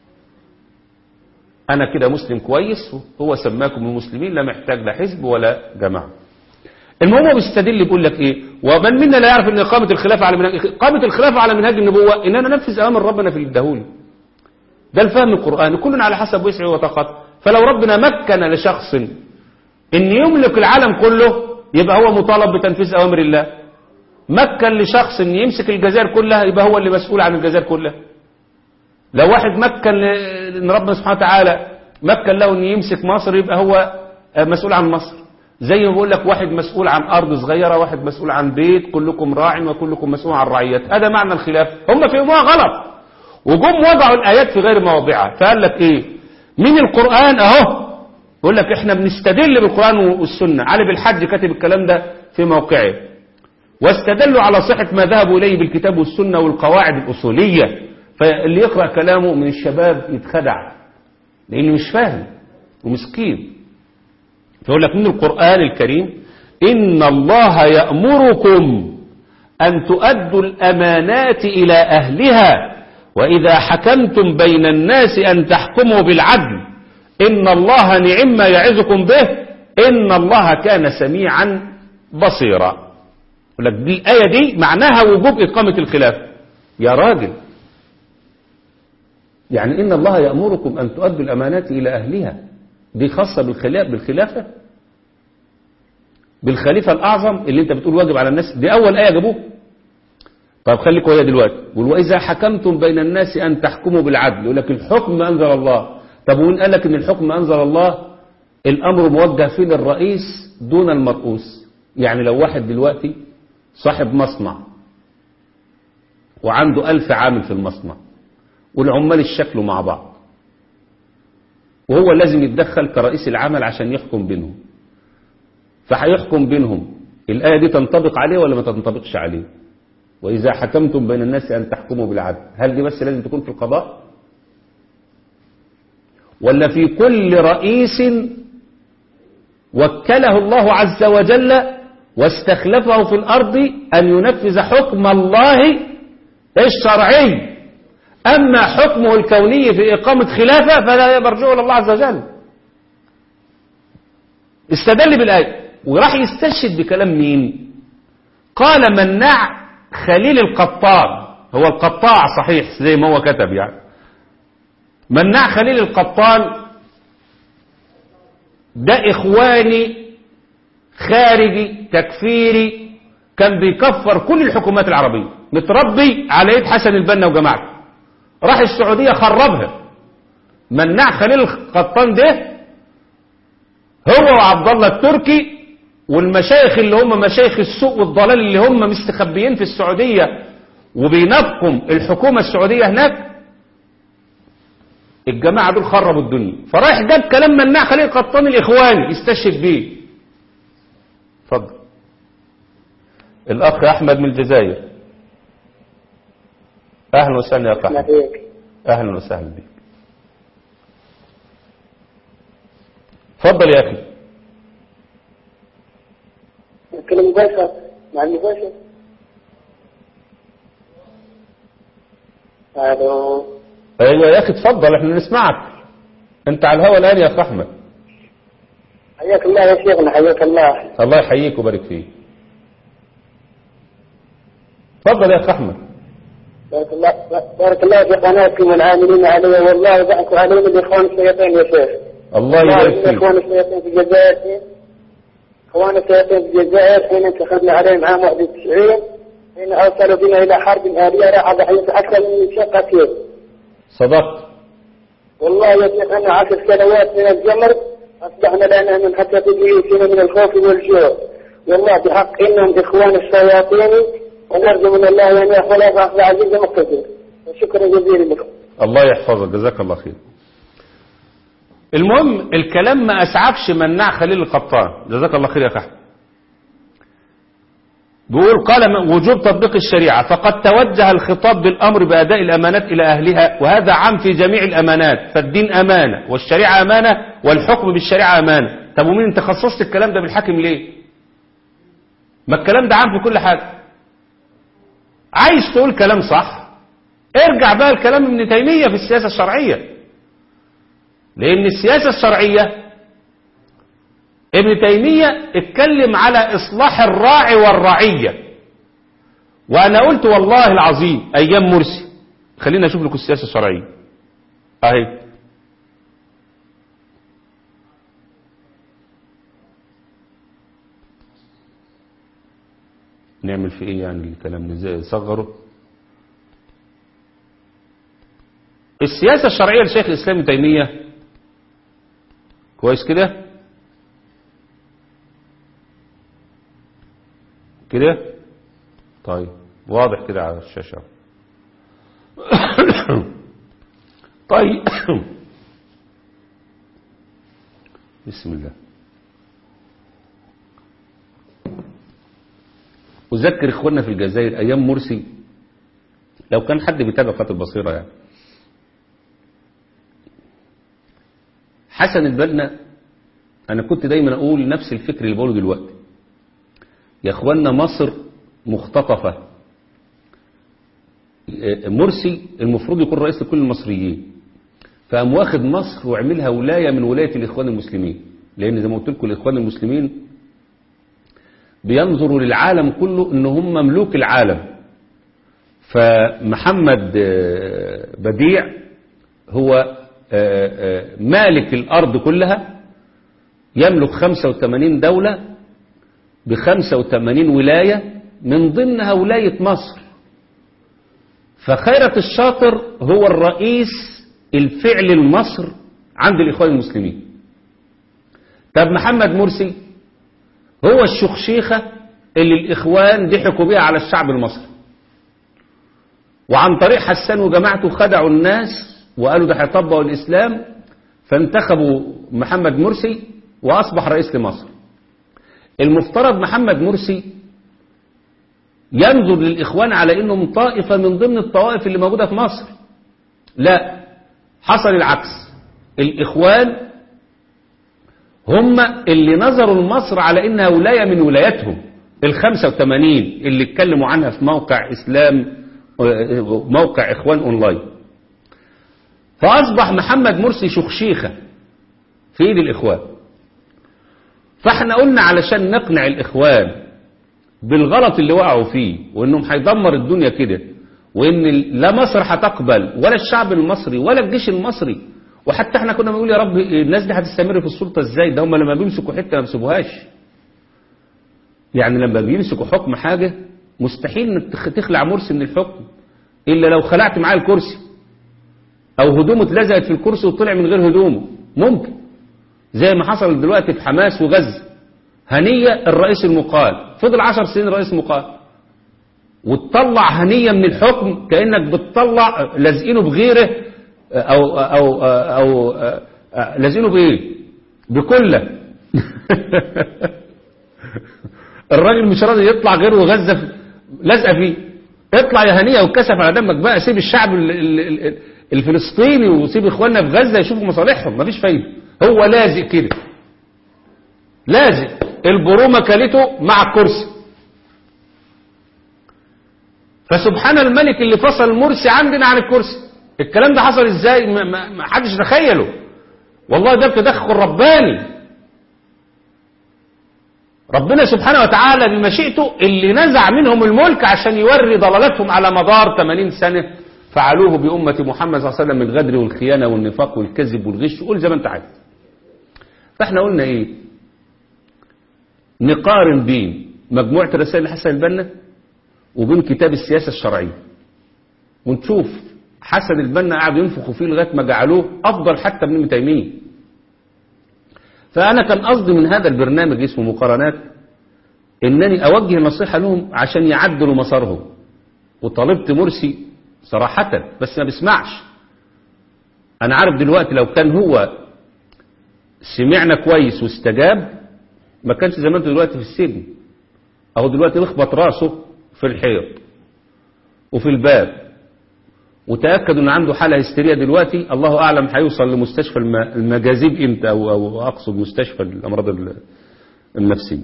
أنا كده مسلم كويس هو سماكم المسلمين لا محتاج لا حزب ولا جماعة المهم هو بيستدل بيقول لك ايه ومن منا لا يعرف ان اقامه الخلافه على منهج اقامه الخلافه على منهج النبوه ان انا انفذ اوامر ربنا في الدهول ده الفهم القراني كل على حسب وسعه وطاقته فلو ربنا مكن لشخص ان يملك العالم كله يبقى هو مطالب بتنفيذ اوامر الله مكن لشخص ان يمسك الجزائر كلها يبقى هو اللي مسؤول عن الجزائر كلها لو واحد مكن ل- ان ربنا سبحانه وتعالى مكن له ان يمسك مصر يبقى هو مسؤول عن مصر زي ما بقول لك واحد مسؤول عن ارض صغيره واحد مسؤول عن بيت كلكم راع وكلكم مسؤول عن رعيته هذا معنى الخلاف هم فهموها غلط وجم وضعوا الايات في غير مواضعها فقال لك ايه من القران اهو يقول لك احنا بنستدل بالقران والسنه علي بالحج كاتب الكلام ده في موقعه واستدلوا على صحة ما ذهبوا إليه بالكتاب والسنة والقواعد الأصولية فاللي يقرأ كلامه من الشباب يتخدع لأنه مش فاهم ومسكين فيقول لك من القرآن الكريم إن الله يأمركم أن تؤدوا الأمانات إلى أهلها وإذا حكمتم بين الناس أن تحكموا بالعدل إن الله نعم ما يعظكم به إن الله كان سميعا بصيرا يقول لك دي الآية دي معناها وجوب إقامة الخلافة يا راجل يعني إن الله يأمركم أن تؤدوا الأمانات إلى أهلها دي خاصة بالخلافة بالخلافة بالخليفة الأعظم اللي أنت بتقول واجب على الناس دي أول آية جابوه طب خليك ويا دلوقتي يقول وإذا حكمتم بين الناس أن تحكموا بالعدل يقول لك الحكم ما أنزل الله طب وإن قال لك إن الحكم ما أنزل الله الأمر موجه فيه للرئيس دون المرؤوس يعني لو واحد دلوقتي صاحب مصنع وعنده ألف عامل في المصنع والعمال اشتكلوا مع بعض وهو لازم يتدخل كرئيس العمل عشان يحكم بينهم فهيحكم بينهم الآية دي تنطبق عليه ولا ما تنطبقش عليه وإذا حكمتم بين الناس أن تحكموا بالعدل هل دي بس لازم تكون في القضاء ولا في كل رئيس وكله الله عز وجل واستخلفه في الأرض أن ينفذ حكم الله الشرعي أما حكمه الكوني في إقامة خلافة فلا يرجعه إلى الله عز وجل استدل بالآية وراح يستشهد بكلام مين قال مناع خليل القطان هو القطاع صحيح زي ما هو كتب يعني مناع خليل القطان ده إخواني خارجي تكفيري كان بيكفر كل الحكومات العربية متربي على يد حسن البنا وجماعته راح السعودية خربها مناع خليل القطان ده هو وعبد الله التركي والمشايخ اللي هم مشايخ السوء والضلال اللي هم مستخبيين في السعودية وبينقم الحكومة السعودية هناك الجماعة دول خربوا الدنيا فرايح جاب كلام مناع خليل القطان الإخواني يستشهد بيه اتفضل الأخ أحمد من الجزائر أهلا وسهلا يا أخ أحمد أهلا وسهلا بك اتفضل يا أخي كلام مباشر مع المباشر الو أيوة يا أخي اتفضل احنا نسمعك أنت على الهوا الآن يا أخ أحمد حياك الله يا شيخنا حياك الله الله يحييك ويبارك فيك اتفضل يا أخ أحمد بارك الله بارك الله في قناتكم والعاملين عليها والله يبعثوا علينا باخوان الشياطين يا شيخ الله والله يبارك إن فيك اخوان الشياطين في الجزائر حين- اخوان الشياطين في الجزائر حين انتخبنا عليهم عام 91 حين ارسلوا بنا الى حرب اليه راح ضحيه اكثر من شقه كثير صدقت والله يا شيخ انا عشر سنوات من الجمر اصبحنا لا نؤمن حتى في بيوتنا من الخوف والجوع والله بحق انهم اخوان الشياطين ونرجو من الله ان يحفظ اخذ عزيز مقتدر وشكرا جزيلا لكم الله يحفظك جزاك الله خير المهم الكلام ما أسعفش مناع خليل القطان جزاك الله خير يا أخي بيقول قال وجوب تطبيق الشريعة فقد توجه الخطاب بالأمر بأداء الأمانات إلى أهلها وهذا عام في جميع الأمانات فالدين أمانة والشريعة أمانة والحكم بالشريعة أمانة طب ومين انت خصصت الكلام ده بالحاكم ليه ما الكلام ده عام في كل حاجة عايز تقول كلام صح ارجع بقى الكلام ابن تيمية في السياسة الشرعية لأن السياسة الشرعية ابن تيمية اتكلم على إصلاح الراعي والرعية وأنا قلت والله العظيم أيام مرسي خلينا نشوف لكم السياسة الشرعية أهي نعمل في ايه يعني الكلام ده زي صغره السياسة الشرعية لشيخ الإسلام ابن تيمية كويس كده كده طيب واضح كده على الشاشة طيب بسم الله أذكر إخواننا في الجزائر أيام مرسي لو كان حد بيتابع قناة البصيرة يعني حسن البنا أنا كنت دايما أقول نفس الفكر اللي بقوله دلوقتي يا إخواننا مصر مختطفة مرسي المفروض يكون رئيس لكل المصريين فقام واخد مصر وعملها ولاية من ولاية الإخوان المسلمين لأن زي ما قلت لكم الإخوان المسلمين بينظروا للعالم كله ان هم مملوك العالم فمحمد بديع هو مالك الأرض كلها يملك 85 دولة ب 85 ولاية من ضمنها ولاية مصر فخيرة الشاطر هو الرئيس الفعل لمصر عند الإخوان المسلمين طب محمد مرسي هو الشخشيخة اللي الإخوان ضحكوا بيها على الشعب المصري وعن طريق حسان وجماعته خدعوا الناس وقالوا ده هيطبقوا الإسلام فانتخبوا محمد مرسي وأصبح رئيس لمصر المفترض محمد مرسي ينظر للإخوان على إنهم طائفة من ضمن الطوائف اللي موجودة في مصر لا حصل العكس الإخوان هم اللي نظروا لمصر على إنها ولاية من ولاياتهم الخمسة وثمانين اللي اتكلموا عنها في موقع إسلام موقع إخوان أونلاين فأصبح محمد مرسي شخشيخة في إيد الإخوان فاحنا قلنا علشان نقنع الإخوان بالغلط اللي وقعوا فيه وإنهم هيدمر الدنيا كده وإن لا مصر هتقبل ولا الشعب المصري ولا الجيش المصري وحتى احنا كنا بنقول يا رب الناس دي هتستمر في السلطة ازاي ده هم لما بيمسكوا حتة ما بيسيبوهاش يعني لما بيمسكوا حكم حاجة مستحيل انك تخلع مرسي من الحكم الا لو خلعت معاه الكرسي او هدومه اتلزقت في الكرسي وطلع من غير هدومه ممكن زي ما حصل دلوقتي في حماس وغزة هنية الرئيس المقال فضل عشر سنين رئيس مقال وتطلع هنية من الحكم كأنك بتطلع لازقينه بغيره أو, أو, أو, أو لازقينه بإيه بكلة الراجل مش راضي يطلع غير وغزة لازقه فيه اطلع يا هنية وكسف على دمك بقى سيب الشعب الفلسطيني وسيب اخواننا في غزة يشوفوا مصالحهم مفيش فايدة هو لازق كده لازق البرومة كلته مع الكرسي فسبحان الملك اللي فصل مرسي عندنا عن الكرسي الكلام ده حصل ازاي ما, ما, ما حدش تخيله والله ده تدخل رباني ربنا سبحانه وتعالى بمشيئته اللي نزع منهم الملك عشان يوري ضلالتهم على مدار 80 سنة فعلوه بأمة محمد صلى الله عليه وسلم من الغدر والخيانة والنفاق والكذب والغش قول زي ما انت عايز فاحنا قلنا ايه نقارن بين مجموعة رسائل حسن البنا وبين كتاب السياسة الشرعية ونشوف حسن البنا قاعد ينفخوا فيه لغاية ما جعلوه أفضل حتى من ابن تيمية فأنا كان قصدي من هذا البرنامج اسمه مقارنات إنني أوجه نصيحة لهم عشان يعدلوا مسارهم وطالبت مرسي صراحة بس ما بيسمعش أنا عارف دلوقتي لو كان هو سمعنا كويس واستجاب ما كانش زمانته دلوقتي في السجن اهو دلوقتي بيخبط راسه في الحيط وفي الباب وتأكدوا ان عنده حالة هستيرية دلوقتي الله اعلم هيوصل لمستشفى الم- المجاذيب امتى او, أو اقصد مستشفى الامراض ال- النفسية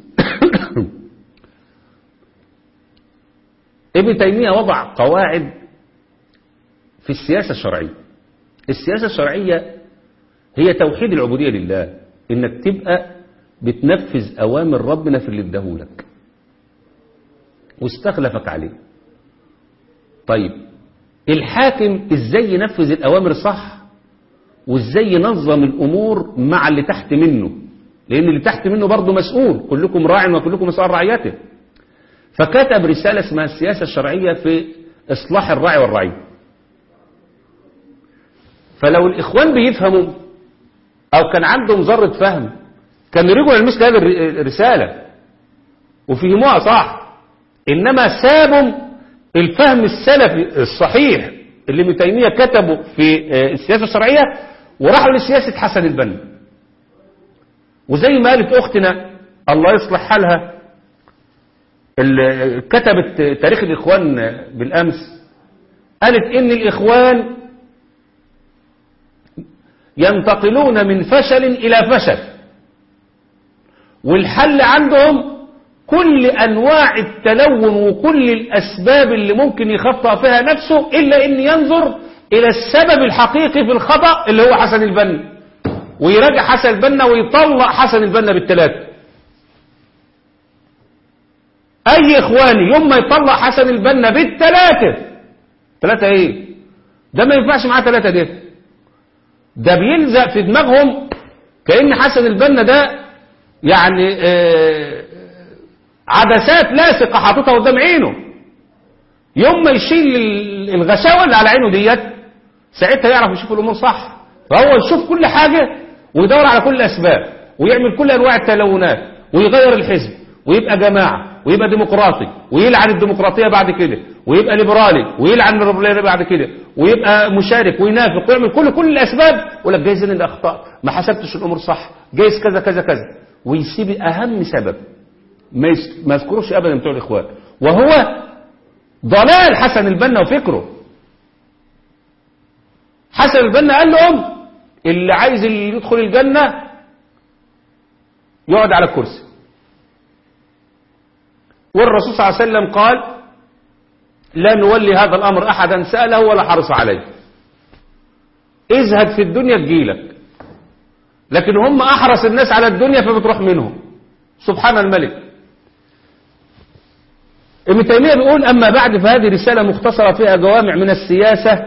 ابن تيمية وضع قواعد في السياسة الشرعية السياسة الشرعية هي توحيد العبودية لله انك تبقى بتنفذ اوامر ربنا في اللي اداهولك واستخلفك عليه طيب الحاكم ازاي ينفذ الاوامر صح وازاي ينظم الامور مع اللي تحت منه لان اللي تحت منه برضه مسؤول كلكم راع وكلكم مسؤول عن رعيته فكتب رسالة اسمها السياسة الشرعية في اصلاح الراعي والرعية فلو الاخوان بيفهموا او كان عندهم ذرة فهم كان رجعوا لمثل هذه الر- الرسالة وفهموها صح انما سابوا الفهم السلفي الصحيح اللي ابن تيمية كتبه في آه، السياسة الشرعية وراحوا لسياسة حسن البنا وزي ما قالت اختنا الله يصلح حالها اللي كتبت تاريخ الاخوان بالامس قالت ان الاخوان ينتقلون من فشل الى فشل والحل عندهم كل انواع التلون وكل الاسباب اللي ممكن يخطأ فيها نفسه الا ان ينظر الى السبب الحقيقي في الخطأ اللي هو حسن البنا ويراجع حسن البنا ويطلق حسن البنا بالثلاثه اي اخواني يوم ما يطلع حسن البنا بالثلاثه ثلاثه ايه ده ما ينفعش معاه ثلاثه ده ده بيلزق في دماغهم كأن حسن البنا ده يعني آه، عدسات لاصقة حاططها قدام عينه يوم ما يشيل ال- الغشاوة اللي على عينه ديت ساعتها يعرف يشوف الأمور صح فهو يشوف كل حاجة ويدور على كل الأسباب ويعمل كل أنواع التلونات ويغير الحزب ويبقى جماعة ويبقى ديمقراطي ويلعن الديمقراطية بعد كده ويبقى ليبرالي ويلعن الليبرالية بعد كده ويبقى مشارك وينافق ويعمل كل كل الأسباب ولا جايز إن الأخطاء ما حسبتش الأمور صح جايز كذا كذا كذا ويسيب أهم سبب ما يس- ما يذكروش أبدا بتوع الإخوان وهو ضلال حسن البنا وفكره حسن البنا قال لهم اللي عايز اللي يدخل الجنة يقعد على الكرسي والرسول صلى الله عليه وسلم قال لا نولي هذا الأمر أحدا سأله ولا حرص عليه ازهد في الدنيا تجيلك لكن هم أحرص الناس على الدنيا فبتروح منهم سبحان الملك ابن تيمية بيقول أما بعد فهذه رسالة مختصرة فيها جوامع من السياسة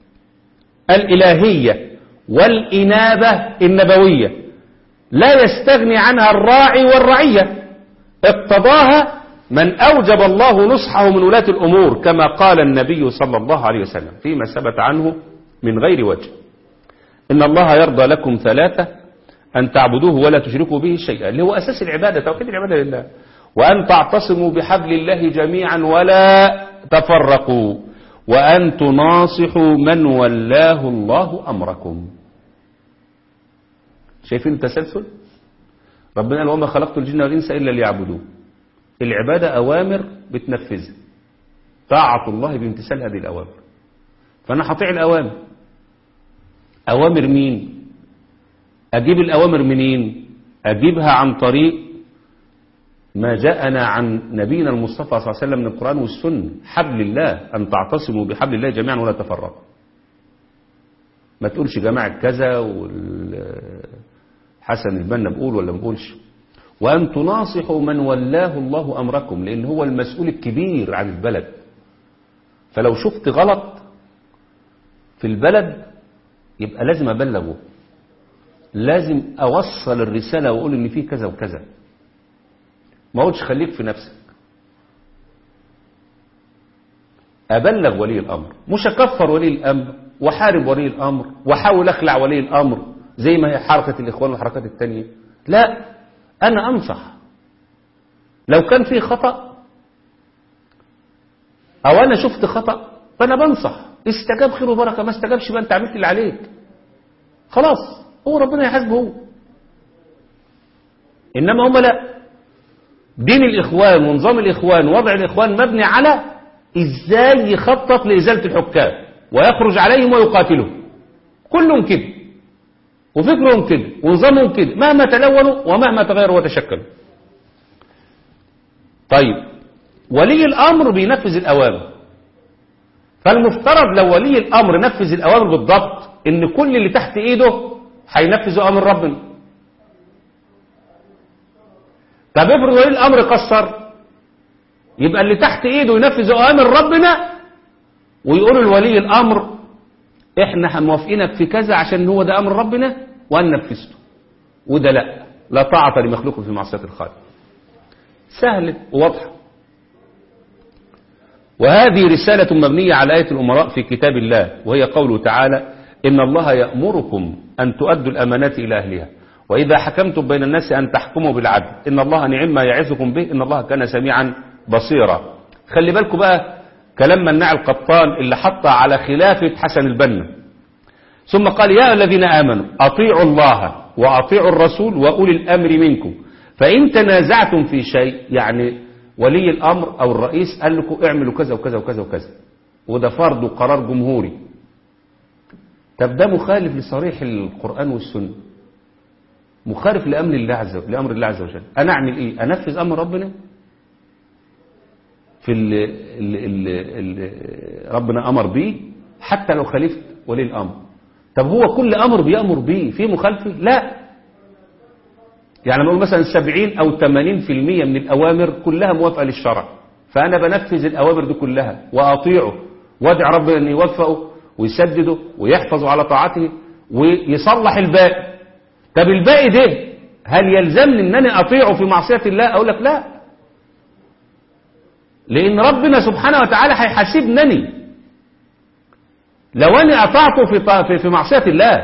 الإلهية والإنابة النبوية لا يستغني عنها الراعي والرعية اقتضاها من أوجب الله نصحه من ولاة الأمور كما قال النبي صلى الله عليه وسلم فيما ثبت عنه من غير وجه إن الله يرضى لكم ثلاثة أن تعبدوه ولا تشركوا به شيئا اللي هو أساس العبادة توحيد العبادة لله وأن تعتصموا بحبل الله جميعا ولا تفرقوا وأن تناصحوا من ولاه الله أمركم شايفين التسلسل ربنا قال وما خلقت الجن والإنس إلا ليعبدون العبادة أوامر بتنفذها طاعة الله بامتثال هذه الأوامر فأنا هطيع الأوامر أوامر مين أجيب الأوامر منين أجيبها عن طريق ما جاءنا عن نبينا المصطفى صلى الله عليه وسلم من القرآن والسنة حبل الله أن تعتصموا بحبل الله جميعا ولا تفرقوا ما تقولش جماعة كذا حسن البنا بقول ولا ما بقولش وأن تناصحوا من ولاه الله أمركم لأن هو المسؤول الكبير عن البلد فلو شفت غلط في البلد يبقى لازم أبلغه لازم أوصل الرسالة وأقول إن فيه كذا وكذا ما قلتش خليك في نفسك أبلغ ولي الأمر مش أكفر ولي الأمر وحارب ولي الأمر وحاول أخلع ولي الأمر زي ما هي حركة الإخوان والحركات التانية لا أنا أنصح لو كان فيه خطأ أو أنا شفت خطأ فأنا بنصح استجاب خير وبركة ما استجابش بقى أنت عملت اللي عليك خلاص هو ربنا يحاسبه هو إنما هم لا دين الإخوان ونظام الإخوان ووضع الإخوان مبني على إزاي يخطط لإزالة الحكام ويخرج عليهم ويقاتلهم كلهم كده وفكرهم كده ونظامهم كده مهما تلونوا ومهما تغيروا وتشكلوا طيب ولي الأمر بينفذ الأوامر فالمفترض لو ولي الأمر نفذ الأوامر بالضبط إن كل اللي تحت إيده هينفذوا أمر ربنا طب افرض ولي الأمر قصر يبقى اللي تحت إيده ينفذ أوامر ربنا ويقولوا لولي الأمر إحنا موافقينك في كذا عشان هو ده أمر ربنا وأن نفذته وده لا لا طاعة لمخلوق في معصية الخالق سهلة وواضحة وهذه رسالة مبنية على آية الأمراء في كتاب الله وهي قوله تعالى إن الله يأمركم أن تؤدوا الأمانات إلى أهلها وإذا حكمتم بين الناس أن تحكموا بالعدل إن الله نعم ما يعظكم به إن الله كان سميعا بصيرا خلي بالكم بقى كلام مناع القطان اللي حطها على خلافة حسن البنا ثم قال يا الذين آمنوا أطيعوا الله وأطيعوا الرسول وأولي الأمر منكم فإن تنازعتم في شيء يعني ولي الأمر أو الرئيس قال لكم اعملوا كذا وكذا وكذا وكذا وده فرض وقرار جمهوري طب ده مخالف لصريح القرآن والسنة مخالف لأمر الله عز وجل لأمر الله عز وجل أنا أعمل إيه أنفذ أمر ربنا في اللي, اللي, اللي ربنا أمر به حتى لو خالفت ولي الأمر طب هو كل أمر بيأمر به في مخالفة لا يعني نقول مثلا 70 أو 80% من الأوامر كلها موافقة للشرع فأنا بنفذ الأوامر دي كلها وأطيعه وادعي ربنا أن يوفقه ويسدده ويحفظه على طاعته ويصلح الباقي طب الباقي ده هل يلزمني ان انا اطيعه في معصية الله اقول لك لا لان ربنا سبحانه وتعالى هيحاسبني لو انا اطعته في في معصية الله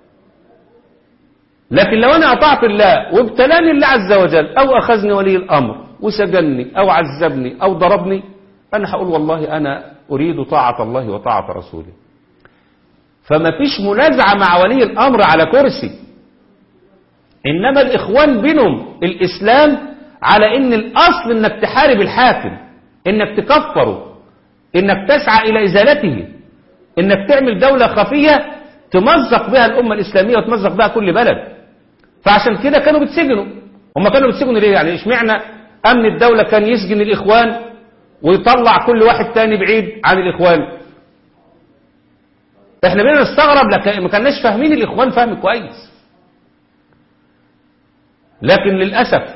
لكن لو انا اطعت الله وابتلاني الله عز وجل او اخذني ولي الامر وسجنني او عذبني او ضربني انا هقول والله انا اريد طاعة الله وطاعة رسوله فما فيش منازعة مع ولي الامر على كرسي إنما الإخوان بينهم الإسلام على إن الأصل إنك تحارب الحاكم إنك تكفره إنك تسعى إلى إزالته إنك تعمل دولة خفية تمزق بها الأمة الإسلامية وتمزق بها كل بلد فعشان كده كانوا بتسجنوا هم كانوا بتسجنوا ليه يعني اشمعنى أمن الدولة كان يسجن الإخوان ويطلع كل واحد تاني بعيد عن الإخوان احنا بينا نستغرب لكن ما كناش فاهمين الإخوان فهم كويس لكن للأسف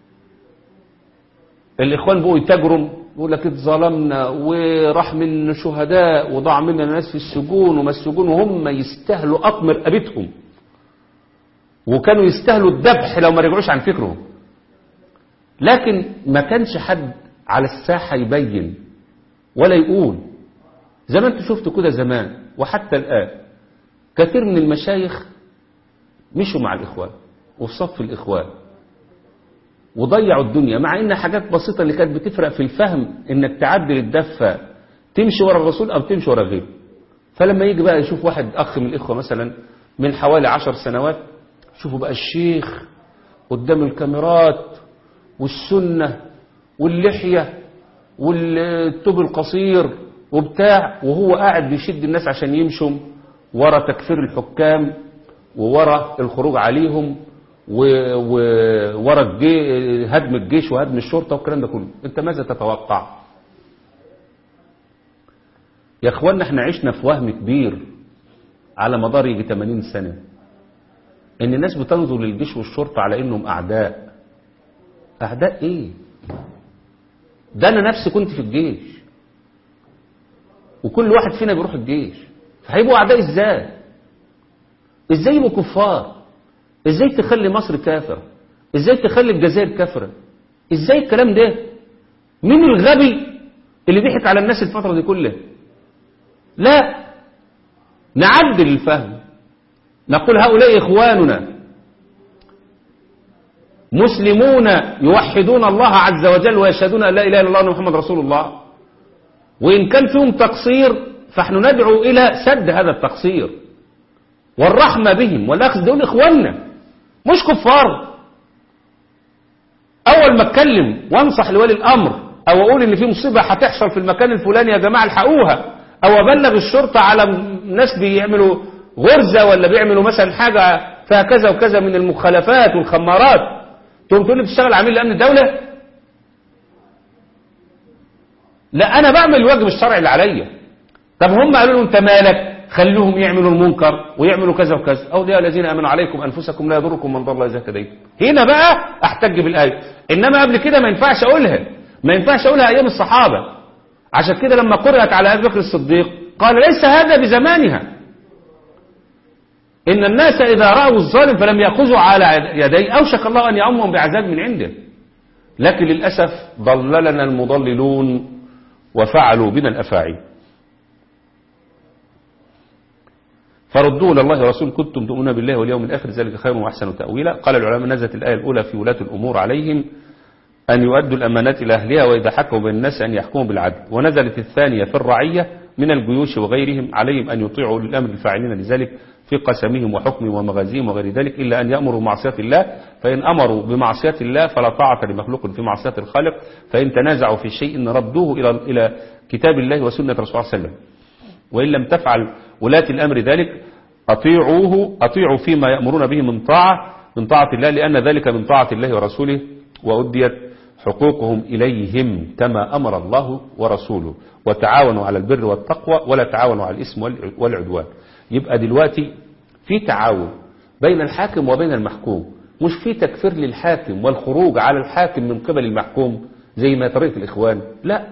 الإخوان بقوا يتجرم يقول لك اتظلمنا وراح من شهداء وضاع منا ناس في السجون وما السجون وهم يستاهلوا أطمر أبتهم وكانوا يستاهلوا الذبح لو ما رجعوش عن فكرهم لكن ما كانش حد على الساحة يبين ولا يقول زي ما انتوا شفتوا كده زمان وحتى الآن كثير من المشايخ مشوا مع الإخوان وفي صف الإخوان وضيعوا الدنيا مع إن حاجات بسيطة اللي كانت بتفرق في الفهم إنك تعدل الدفة تمشي ورا الرسول أو تمشي ورا غيره فلما يجي بقى يشوف واحد أخ من الإخوة مثلا من حوالي عشر سنوات شوفوا بقى الشيخ قدام الكاميرات والسنة واللحية والتوب القصير وبتاع وهو قاعد بيشد الناس عشان يمشوا ورا تكفير الحكام وورا الخروج عليهم وورا الجي... هدم الجيش وهدم الشرطة والكلام ده كله انت ماذا تتوقع يا اخوانا احنا عشنا في وهم كبير على مدار يجي 80 سنة ان الناس بتنظر للجيش والشرطة على انهم اعداء اعداء ايه ده انا نفسي كنت في الجيش وكل واحد فينا بيروح الجيش فهيبقوا اعداء ازاي ازاي يبقوا كفار ازاي تخلي مصر كافرة ازاي تخلي الجزائر كافرة ازاي الكلام ده مين الغبي اللي ضحك على الناس الفترة دي كلها لا نعدل الفهم نقول هؤلاء إخواننا مسلمون يوحدون الله عز وجل ويشهدون أن لا إله إلا الله وأن محمد رسول الله وإن كان فيهم تقصير فنحن ندعو إلى سد هذا التقصير والرحمة بهم والأخذ دول إخواننا مش كفار أول ما أتكلم وأنصح لولي الأمر أو أقول إن في مصيبة هتحصل في المكان الفلاني يا جماعة الحقوها أو أبلغ الشرطة على ناس بيعملوا غرزة ولا بيعملوا مثلا حاجة فيها كذا وكذا من المخالفات والخمارات تقوم تقول لي بتشتغل عميل لأمن الدولة لا أنا بعمل الواجب الشرعي اللي عليا طب هم قالوا له أنت مالك خلوهم يعملوا المنكر ويعملوا كذا وكذا أولياء الذين آمنوا عليكم أنفسكم لا يضركم من ضل إذا اهتديتم هنا بقى أحتج بالآية إنما قبل كده ما ينفعش أقولها ما ينفعش أقولها أيام الصحابة عشان كده لما قرأت على أبي بكر الصديق قال ليس هذا بزمانها إن الناس إذا رأوا الظالم فلم يأخذوا على يديه أوشك الله أن يعمهم بعذاب من عنده لكن للأسف ضللنا المضللون وفعلوا بنا الأفاعي فردوا إلى الله ورسول كنتم تؤمنون بالله واليوم الآخر ذلك خير وأحسن تأويلا قال العلماء نزلت الآية الأولى في ولاة الأمور عليهم أن يؤدوا الأمانات إلى أهلها وإذا حكموا بين الناس أن يحكموا بالعدل ونزلت الثانية في الرعية من الجيوش وغيرهم عليهم أن يطيعوا للأمر الفاعلين لذلك في قسمهم وحكمهم ومغازيهم وغير ذلك إلا أن يأمروا بمعصية الله فإن أمروا بمعصية الله فلا طاعة لمخلوق في معصية الخالق فإن تنازعوا في شيء ردوه إلى إلى كتاب الله وسنة رسول الله صلى الله عليه وسلم وإن لم تفعل ولاة الأمر ذلك أطيعوه أطيعوا فيما يأمرون به من طاعة من طاعة الله لأن ذلك من طاعة الله ورسوله وأديت حقوقهم إليهم كما أمر الله ورسوله وتعاونوا على البر والتقوى ولا تعاونوا على الإثم والعدوان يبقى دلوقتي في تعاون بين الحاكم وبين المحكوم مش في تكفير للحاكم والخروج على الحاكم من قبل المحكوم زي ما طريقة الإخوان لا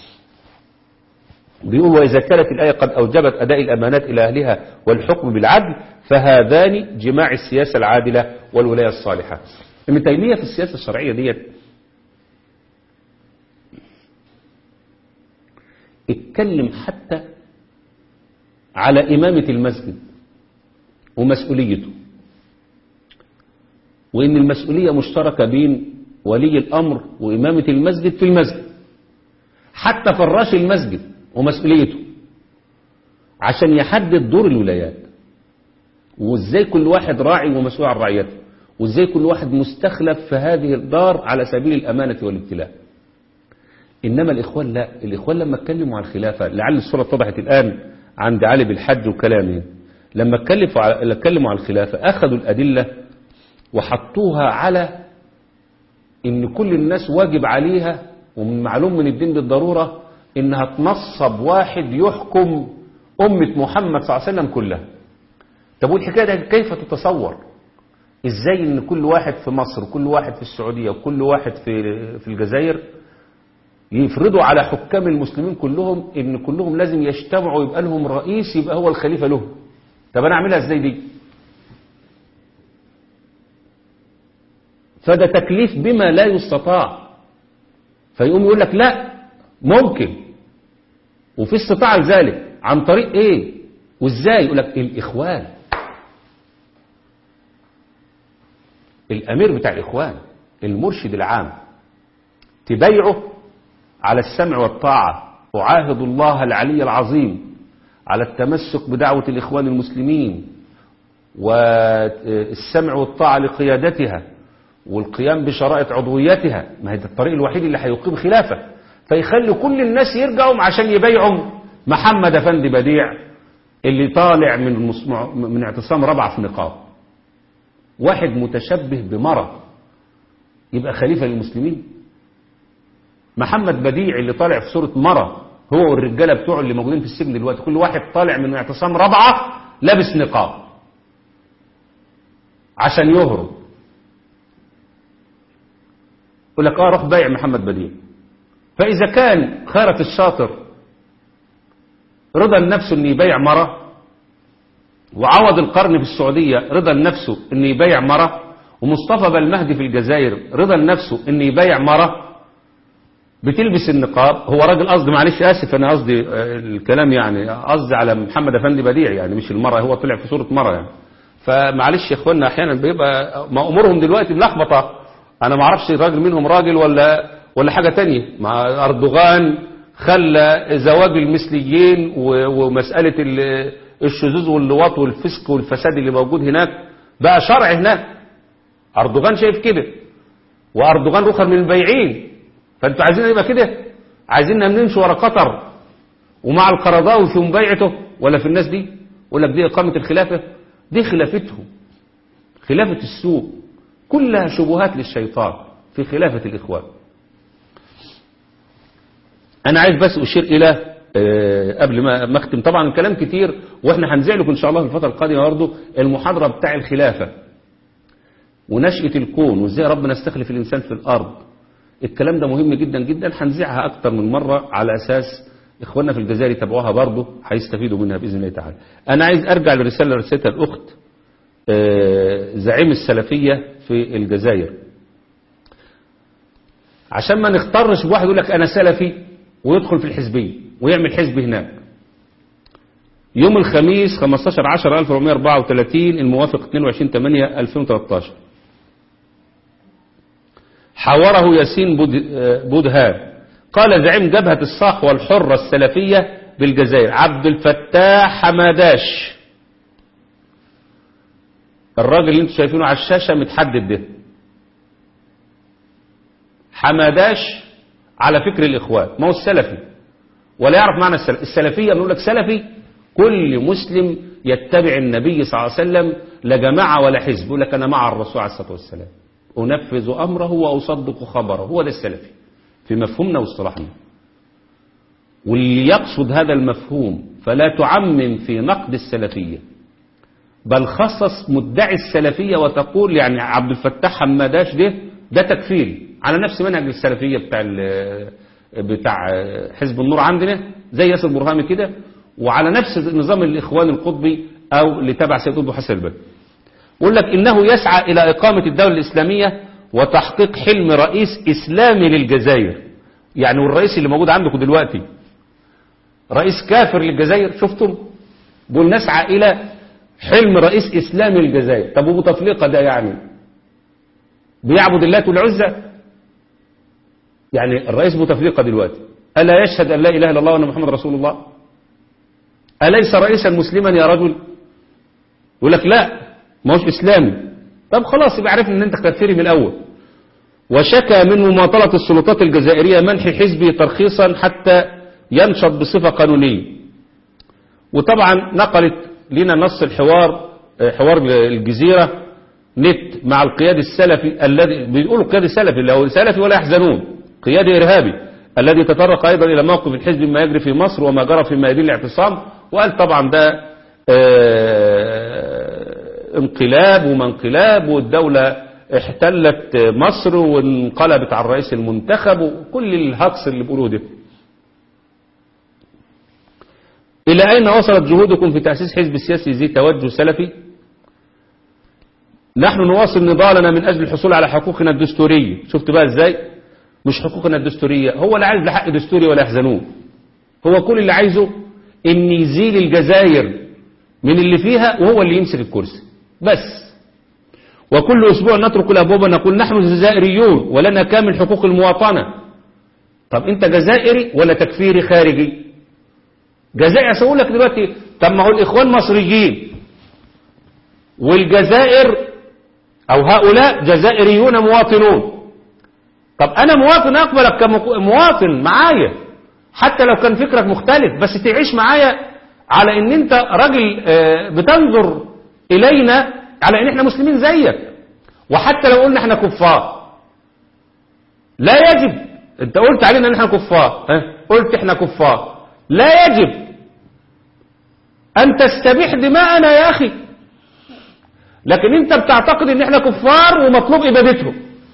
بيقول وإذا كانت الآية قد أوجبت أداء الأمانات إلى أهلها والحكم بالعدل فهذان جماع السياسة العادلة والولاية الصالحة ابن تيمية في السياسة الشرعية ديت اتكلم حتى على إمامة المسجد ومسؤوليته وإن المسؤولية مشتركة بين ولي الأمر وإمامة المسجد في المسجد حتى فراش المسجد ومسؤوليته عشان يحدد دور الولايات وازاي كل واحد راعي ومسؤول عن رعيته وازاي كل واحد مستخلف في هذه الدار على سبيل الأمانة والابتلاء إنما الإخوان لا الإخوان لما اتكلموا عن الخلافة لعل الصورة اتضحت الآن عند علي بالحج وكلامه لما اتكلموا عن الخلافة أخذوا الأدلة وحطوها على إن كل الناس واجب عليها ومن معلوم من الدين بالضرورة إنها تنصب واحد يحكم أمة محمد صلى الله عليه وسلم كلها طب والحكاية ده كيف تتصور إزاي إن كل واحد في مصر وكل واحد في السعودية وكل واحد في في الجزائر يفرضوا على حكام المسلمين كلهم ان كلهم لازم يجتمعوا يبقى لهم رئيس يبقى هو الخليفة له طب انا اعملها ازاي دي فده تكليف بما لا يستطاع فيقوم يقول لك لا ممكن وفي استطاعة لذلك عن طريق ايه وازاي يقول لك الاخوان الامير بتاع الاخوان المرشد العام تبايعه على السمع والطاعة أعاهد الله العلي العظيم على التمسك بدعوة الإخوان المسلمين والسمع والطاعة لقيادتها والقيام بشرائط عضويتها ما هي الطريق الوحيد اللي هيقيم خلافة فيخلي كل الناس يرجعوا عشان يبايعوا محمد أفندي بديع اللي طالع من من اعتصام ربعة في نقاب واحد متشبه بمرض يبقى خليفة للمسلمين محمد بديع اللي طالع في صورة مرة هو والرجالة بتوعه اللي موجودين في السجن دلوقتي كل واحد طالع من اعتصام رابعة لابس نقاب عشان يهرب يقول لك اه روح بايع محمد بديع فإذا كان خيرة الشاطر رضا لنفسه انه يبايع مرة وعوض القرن في السعودية رضا لنفسه انه يبايع مرة ومصطفى بالمهدي في الجزائر رضا لنفسه انه يبايع مرة بتلبس النقاب هو راجل قصدي معلش اسف انا قصدي الكلام يعني قصدي على محمد افندي بديع يعني مش المرأة هو طلع في صورة مرة يعني فمعلش يا اخوانا احيانا بيبقى ما امورهم دلوقتي ملخبطه انا ما اعرفش الراجل منهم راجل ولا ولا حاجة تانية مع اردوغان خلى زواج المثليين ومسألة الشذوذ واللواط والفسق والفساد اللي موجود هناك بقى شرع هناك اردوغان شايف كده واردوغان رخر من البيعين فانتوا عايزين يبقى كده عايزيننا نمشي ورا قطر ومع القرضاوي في مبايعته ولا في الناس دي ولا دي اقامه الخلافه دي خلافتهم خلافه السوء كلها شبهات للشيطان في خلافه الاخوان انا عايز بس اشير الى آه، قبل ما ما اختم طبعا الكلام كتير واحنا هنزع لكم ان شاء الله في الفتره القادمه برضه المحاضره بتاع الخلافه ونشأة الكون وازاي ربنا استخلف الانسان في الارض الكلام ده مهم جدا جدا هنذيعها اكتر من مره على اساس اخواننا في الجزائر يتابعوها برضه هيستفيدوا منها باذن الله تعالى انا عايز ارجع للرساله اللي رسلتها الاخت آه، زعيم السلفيه في الجزائر عشان ما نختارش بواحد يقول لك انا سلفي ويدخل في الحزبيه ويعمل حزب هناك يوم الخميس 15 10 1434 الموافق 22 8 2013 حاوره ياسين بود- آه، بودهان قال زعيم جبهة الصاح والحرة السلفية بالجزائر عبد الفتاح حماداش الراجل اللي انتم شايفينه على الشاشة متحدد ده حماداش على فكر الإخوان ما هو السلفي ولا يعرف معنى السلف السلفية بنقول لك سلفي كل مسلم يتبع النبي صلى الله عليه وسلم لا جماعة ولا حزب يقول لك أنا مع الرسول عليه الصلاة والسلام أنفذ أمره وأصدق خبره هو ده السلفي في مفهومنا واصطلاحنا واللي يقصد هذا المفهوم فلا تعمم في نقد السلفية بل خصص مدعي السلفية وتقول يعني عبد الفتاح حماداش ده ده تكفير على نفس منهج السلفية بتاع ال- بتاع حزب النور عندنا زي ياسر برهامي كده وعلى نفس نظام الإخوان القطبي أو اللي تبع سيد قطب حسن البنا يقول لك إنه يسعى إلى إقامة الدولة الإسلامية وتحقيق حلم رئيس إسلامي للجزائر يعني والرئيس اللي موجود عندكم دلوقتي رئيس كافر للجزائر شفتم بقول نسعى إلى حلم رئيس إسلامي للجزائر طب وابو تفليقة ده يعني بيعبد اللات والعزة يعني الرئيس ابو تفليقة دلوقتي ألا يشهد أن لا إله إلا الله وأن محمد رسول الله أليس رئيسا مسلما يا رجل يقول لك لا ما هوش إسلامي طب خلاص يبقى عرفنا ان انت كافري من الاول وشكى من مماطلة السلطات الجزائرية منح حزبه ترخيصا حتى ينشط بصفة قانونية وطبعا نقلت لنا نص الحوار آه، حوار الجزيرة نت مع القيادي السلفي الذي بيقولوا القيادي السلفي اللي هو سلفي ولا يحزنون قيادي إرهابي الذي تطرق أيضا إلى موقف الحزب ما يجري في مصر وما جرى في ميادين الاعتصام وقال طبعا ده آه، انقلاب وما انقلاب والدولة احتلت مصر وانقلبت على الرئيس المنتخب وكل الهجص اللي بيقولوه ده إلى أين وصلت جهودكم في تأسيس حزب سياسي ذي توجه سلفي نحن نواصل نضالنا من أجل الحصول على حقوقنا الدستورية شفت بقى إزاي مش حقوقنا الدستورية هو لا عايز لا حق دستوري ولا يحزنون هو كل اللي عايزه ان يزيل الجزائر من اللي فيها وهو اللي يمسك الكرسي بس وكل أسبوع نترك الأبواب ونقول نحن جزائريون ولنا كامل حقوق المواطنة طب أنت جزائري ولا تكفيري خارجي جزائر أقول لك دلوقتي طب ما هو الإخوان مصريين والجزائر أو هؤلاء جزائريون مواطنون طب أنا مواطن أقبلك كمواطن معايا حتى لو كان فكرك مختلف بس تعيش معايا على ان انت راجل آه، بتنظر الينا على ان احنا مسلمين زيك وحتى لو قلنا احنا كفار لا يجب انت قلت علينا ان احنا كفار ها؟ قلت احنا كفار لا يجب ان تستبيح دماءنا يا اخي لكن انت بتعتقد ان احنا كفار ومطلوب ابادتهم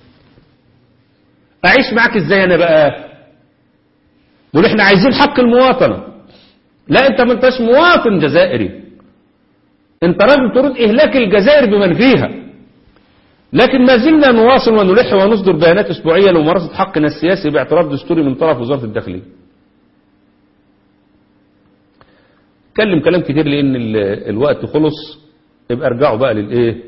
اعيش معاك ازاي انا بقى دول احنا عايزين حق المواطنة لا انت ما انتش مواطن جزائري انت راجل تريد اهلاك الجزائر بمن فيها لكن ما زلنا نواصل ونلح ونصدر بيانات اسبوعية لممارسة حقنا السياسي باعتراف دستوري من طرف وزارة الداخلية اتكلم كلام كتير لان ال- الوقت خلص يبقى ارجعوا بقى للايه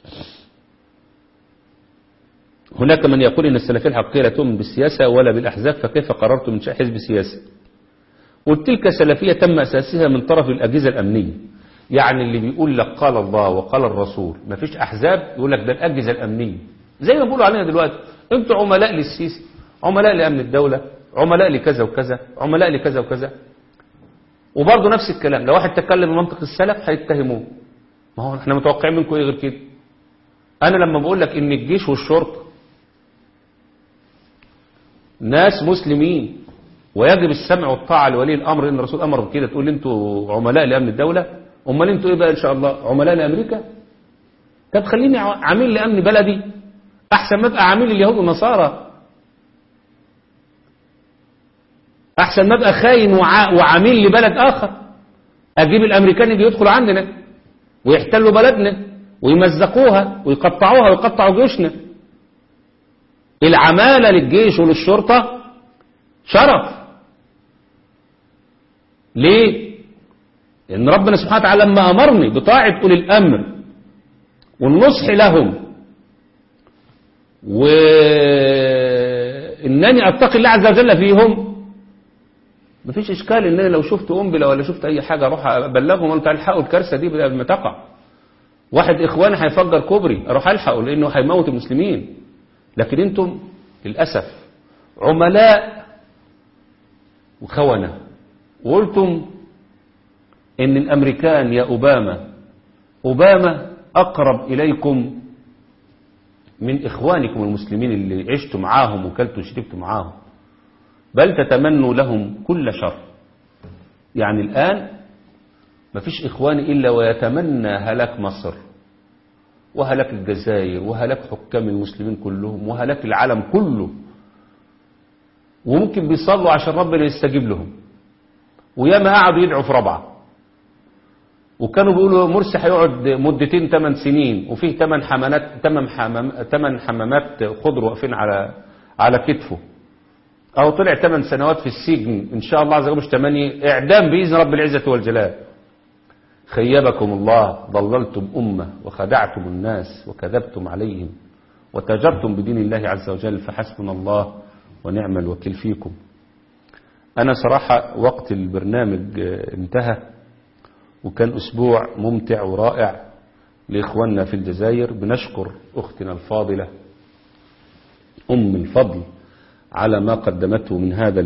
هناك من يقول ان السلفيه الحقيقيه لا تؤمن بالسياسه ولا بالاحزاب فكيف قررتم انشاء حزب سياسي وتلك سلفيه تم اساسها من طرف الاجهزه الامنيه يعني اللي بيقول لك قال الله وقال الرسول ما فيش احزاب يقول لك ده الاجهزه الامنيه زي ما بيقولوا علينا دلوقتي انتوا عملاء للسيسي عملاء لأمن الدولة عملاء لكذا وكذا عملاء لكذا وكذا وبرضه نفس الكلام لو واحد تكلم بمنطق السلف هيتهموه ما هو احنا متوقعين منكم ايه غير كده انا لما بقول لك ان الجيش والشرطه ناس مسلمين ويجب السمع والطاعه لولي الامر ان الرسول امر بكده تقول لي انتوا عملاء لامن الدوله امال انتوا ايه بقى ان شاء الله عملاء لامريكا طب خليني عميل لامن بلدي احسن ما ابقى عميل اليهود والنصارى احسن ما ابقى خاين وع- وعميل لبلد اخر اجيب الامريكان اللي يدخلوا عندنا ويحتلوا بلدنا ويمزقوها ويقطعوها ويقطعوا جيوشنا العمالة للجيش وللشرطة شرف ليه لأن ربنا سبحانه وتعالى لما أمرني بطاعة أولي الأمر والنصح لهم وإنني أتقي الله عز وجل فيهم مفيش إشكال إن أنا لو شفت قنبلة ولا شفت أي حاجة أروح أبلغهم أنت الحقوا الكارثة دي قبل ما تقع واحد إخواني هيفجر كوبري أروح ألحقه لأنه هيموت المسلمين لكن أنتم للأسف عملاء وخونة وقلتم إن الأمريكان يا أوباما أوباما أقرب إليكم من إخوانكم المسلمين اللي عشتوا معاهم وكلتوا وشربتوا معاهم بل تتمنوا لهم كل شر يعني الآن مفيش إخوان إلا ويتمنى هلاك مصر وهلاك الجزائر وهلاك حكام المسلمين كلهم وهلاك العالم كله وممكن بيصلوا عشان ربنا يستجيب لهم وياما قعدوا يدعوا في ربعه وكانوا بيقولوا مرسي هيقعد مدتين 8 سنين وفيه 8 حمامات 8 حمام 8 حمامات خضر واقفين على على كتفه او طلع 8 سنوات في السجن ان شاء الله عز وجل مش 8 اعدام باذن رب العزه والجلال خيبكم الله ضللتم امه وخدعتم الناس وكذبتم عليهم وتاجرتم بدين الله عز وجل فحسبنا الله ونعم الوكيل فيكم انا صراحه وقت البرنامج انتهى وكان أسبوع ممتع ورائع لإخواننا في الجزائر بنشكر أختنا الفاضلة أم الفضل على ما قدمته من هذا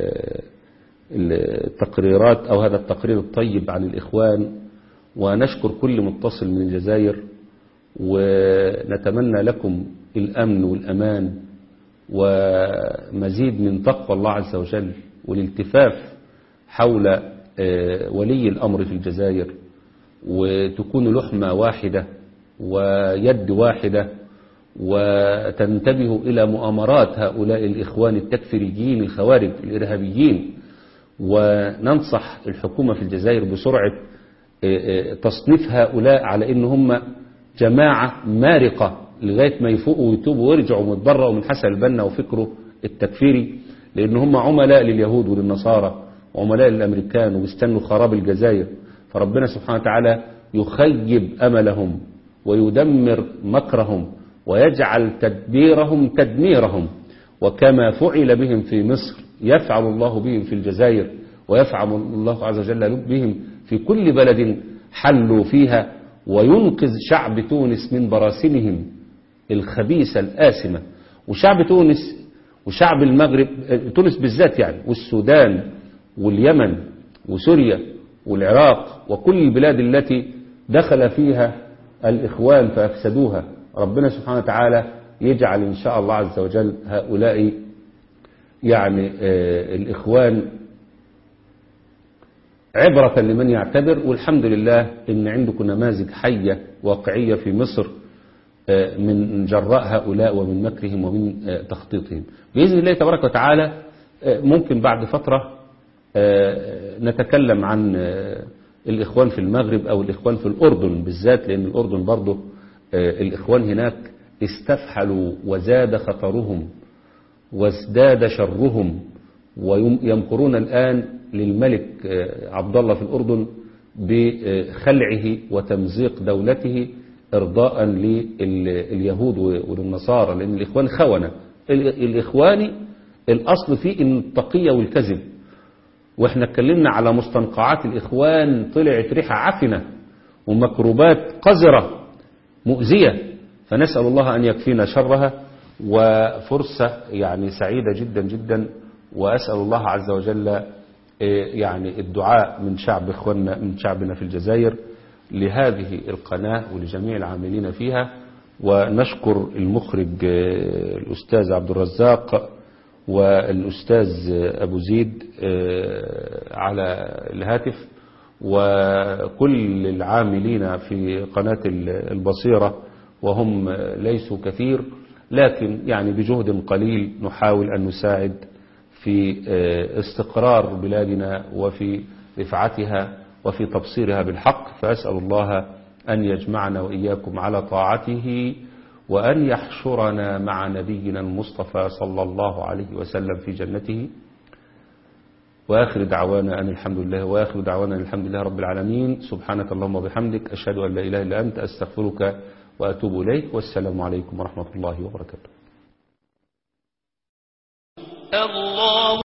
التقريرات أو هذا التقرير الطيب عن الإخوان ونشكر كل متصل من الجزائر ونتمنى لكم الأمن والأمان ومزيد من تقوى الله عز وجل والالتفاف حول ولي الأمر في الجزائر وتكون لحمة واحدة ويد واحدة وتنتبه إلى مؤامرات هؤلاء الإخوان التكفيريين الخوارج الإرهابيين وننصح الحكومة في الجزائر بسرعة تصنيف هؤلاء على إن هم جماعة مارقة لغاية ما يفوقوا ويتوبوا ويرجعوا ويتبرأوا من حسن البنا وفكره التكفيري لأن هم عملاء لليهود وللنصارى وعملاء الأمريكان وبيستنوا خراب الجزائر فربنا سبحانه وتعالى يخيب أملهم ويدمر مكرهم ويجعل تدبيرهم تدميرهم وكما فعل بهم في مصر يفعل الله بهم في الجزائر ويفعل الله عز وجل بهم في كل بلد حلوا فيها وينقذ شعب تونس من براسمهم الخبيثة الآسمة وشعب تونس وشعب المغرب تونس بالذات يعني والسودان واليمن وسوريا والعراق وكل البلاد التي دخل فيها الإخوان فأفسدوها ربنا سبحانه وتعالى يجعل إن شاء الله عز وجل هؤلاء يعني آه الإخوان عبرة لمن يعتبر والحمد لله إن عندكم نماذج حية واقعية في مصر آه من جراء هؤلاء ومن مكرهم ومن آه تخطيطهم بإذن الله تبارك وتعالى ممكن بعد فترة نتكلم عن الإخوان في المغرب أو الإخوان في الأردن بالذات لأن الأردن برضه الإخوان هناك استفحلوا وزاد خطرهم وازداد شرهم ويمكرون الآن للملك عبد الله في الأردن بخلعه وتمزيق دولته إرضاء لليهود وللنصارى لأن الإخوان خونة الإخواني الأصل فيه التقية والكذب واحنا اتكلمنا على مستنقعات الإخوان طلعت ريحة عفنة ومكروبات قذرة مؤذية فنسأل الله أن يكفينا شرها وفرصة يعني سعيدة جدا جدا وأسأل الله عز وجل إيه، يعني الدعاء من شعب إخواننا من شعبنا في الجزائر لهذه القناة ولجميع العاملين فيها ونشكر المخرج آه، الأستاذ عبد الرزاق والأستاذ أبو زيد آه، على الهاتف وكل العاملين في قناة البصيرة وهم ليسوا كثير لكن يعني بجهد قليل نحاول أن نساعد في آه، استقرار بلادنا وفي رفعتها وفي تبصيرها بالحق فأسأل الله أن يجمعنا وإياكم على طاعته وأن يحشرنا مع نبينا المصطفى صلى الله عليه وسلم في جنته وآخر دعوانا أن الحمد لله وآخر دعوانا أن الحمد لله رب العالمين سبحانك اللهم وبحمدك أشهد أن لا إله إلا أنت أستغفرك وأتوب إليك والسلام عليكم ورحمة الله وبركاته الله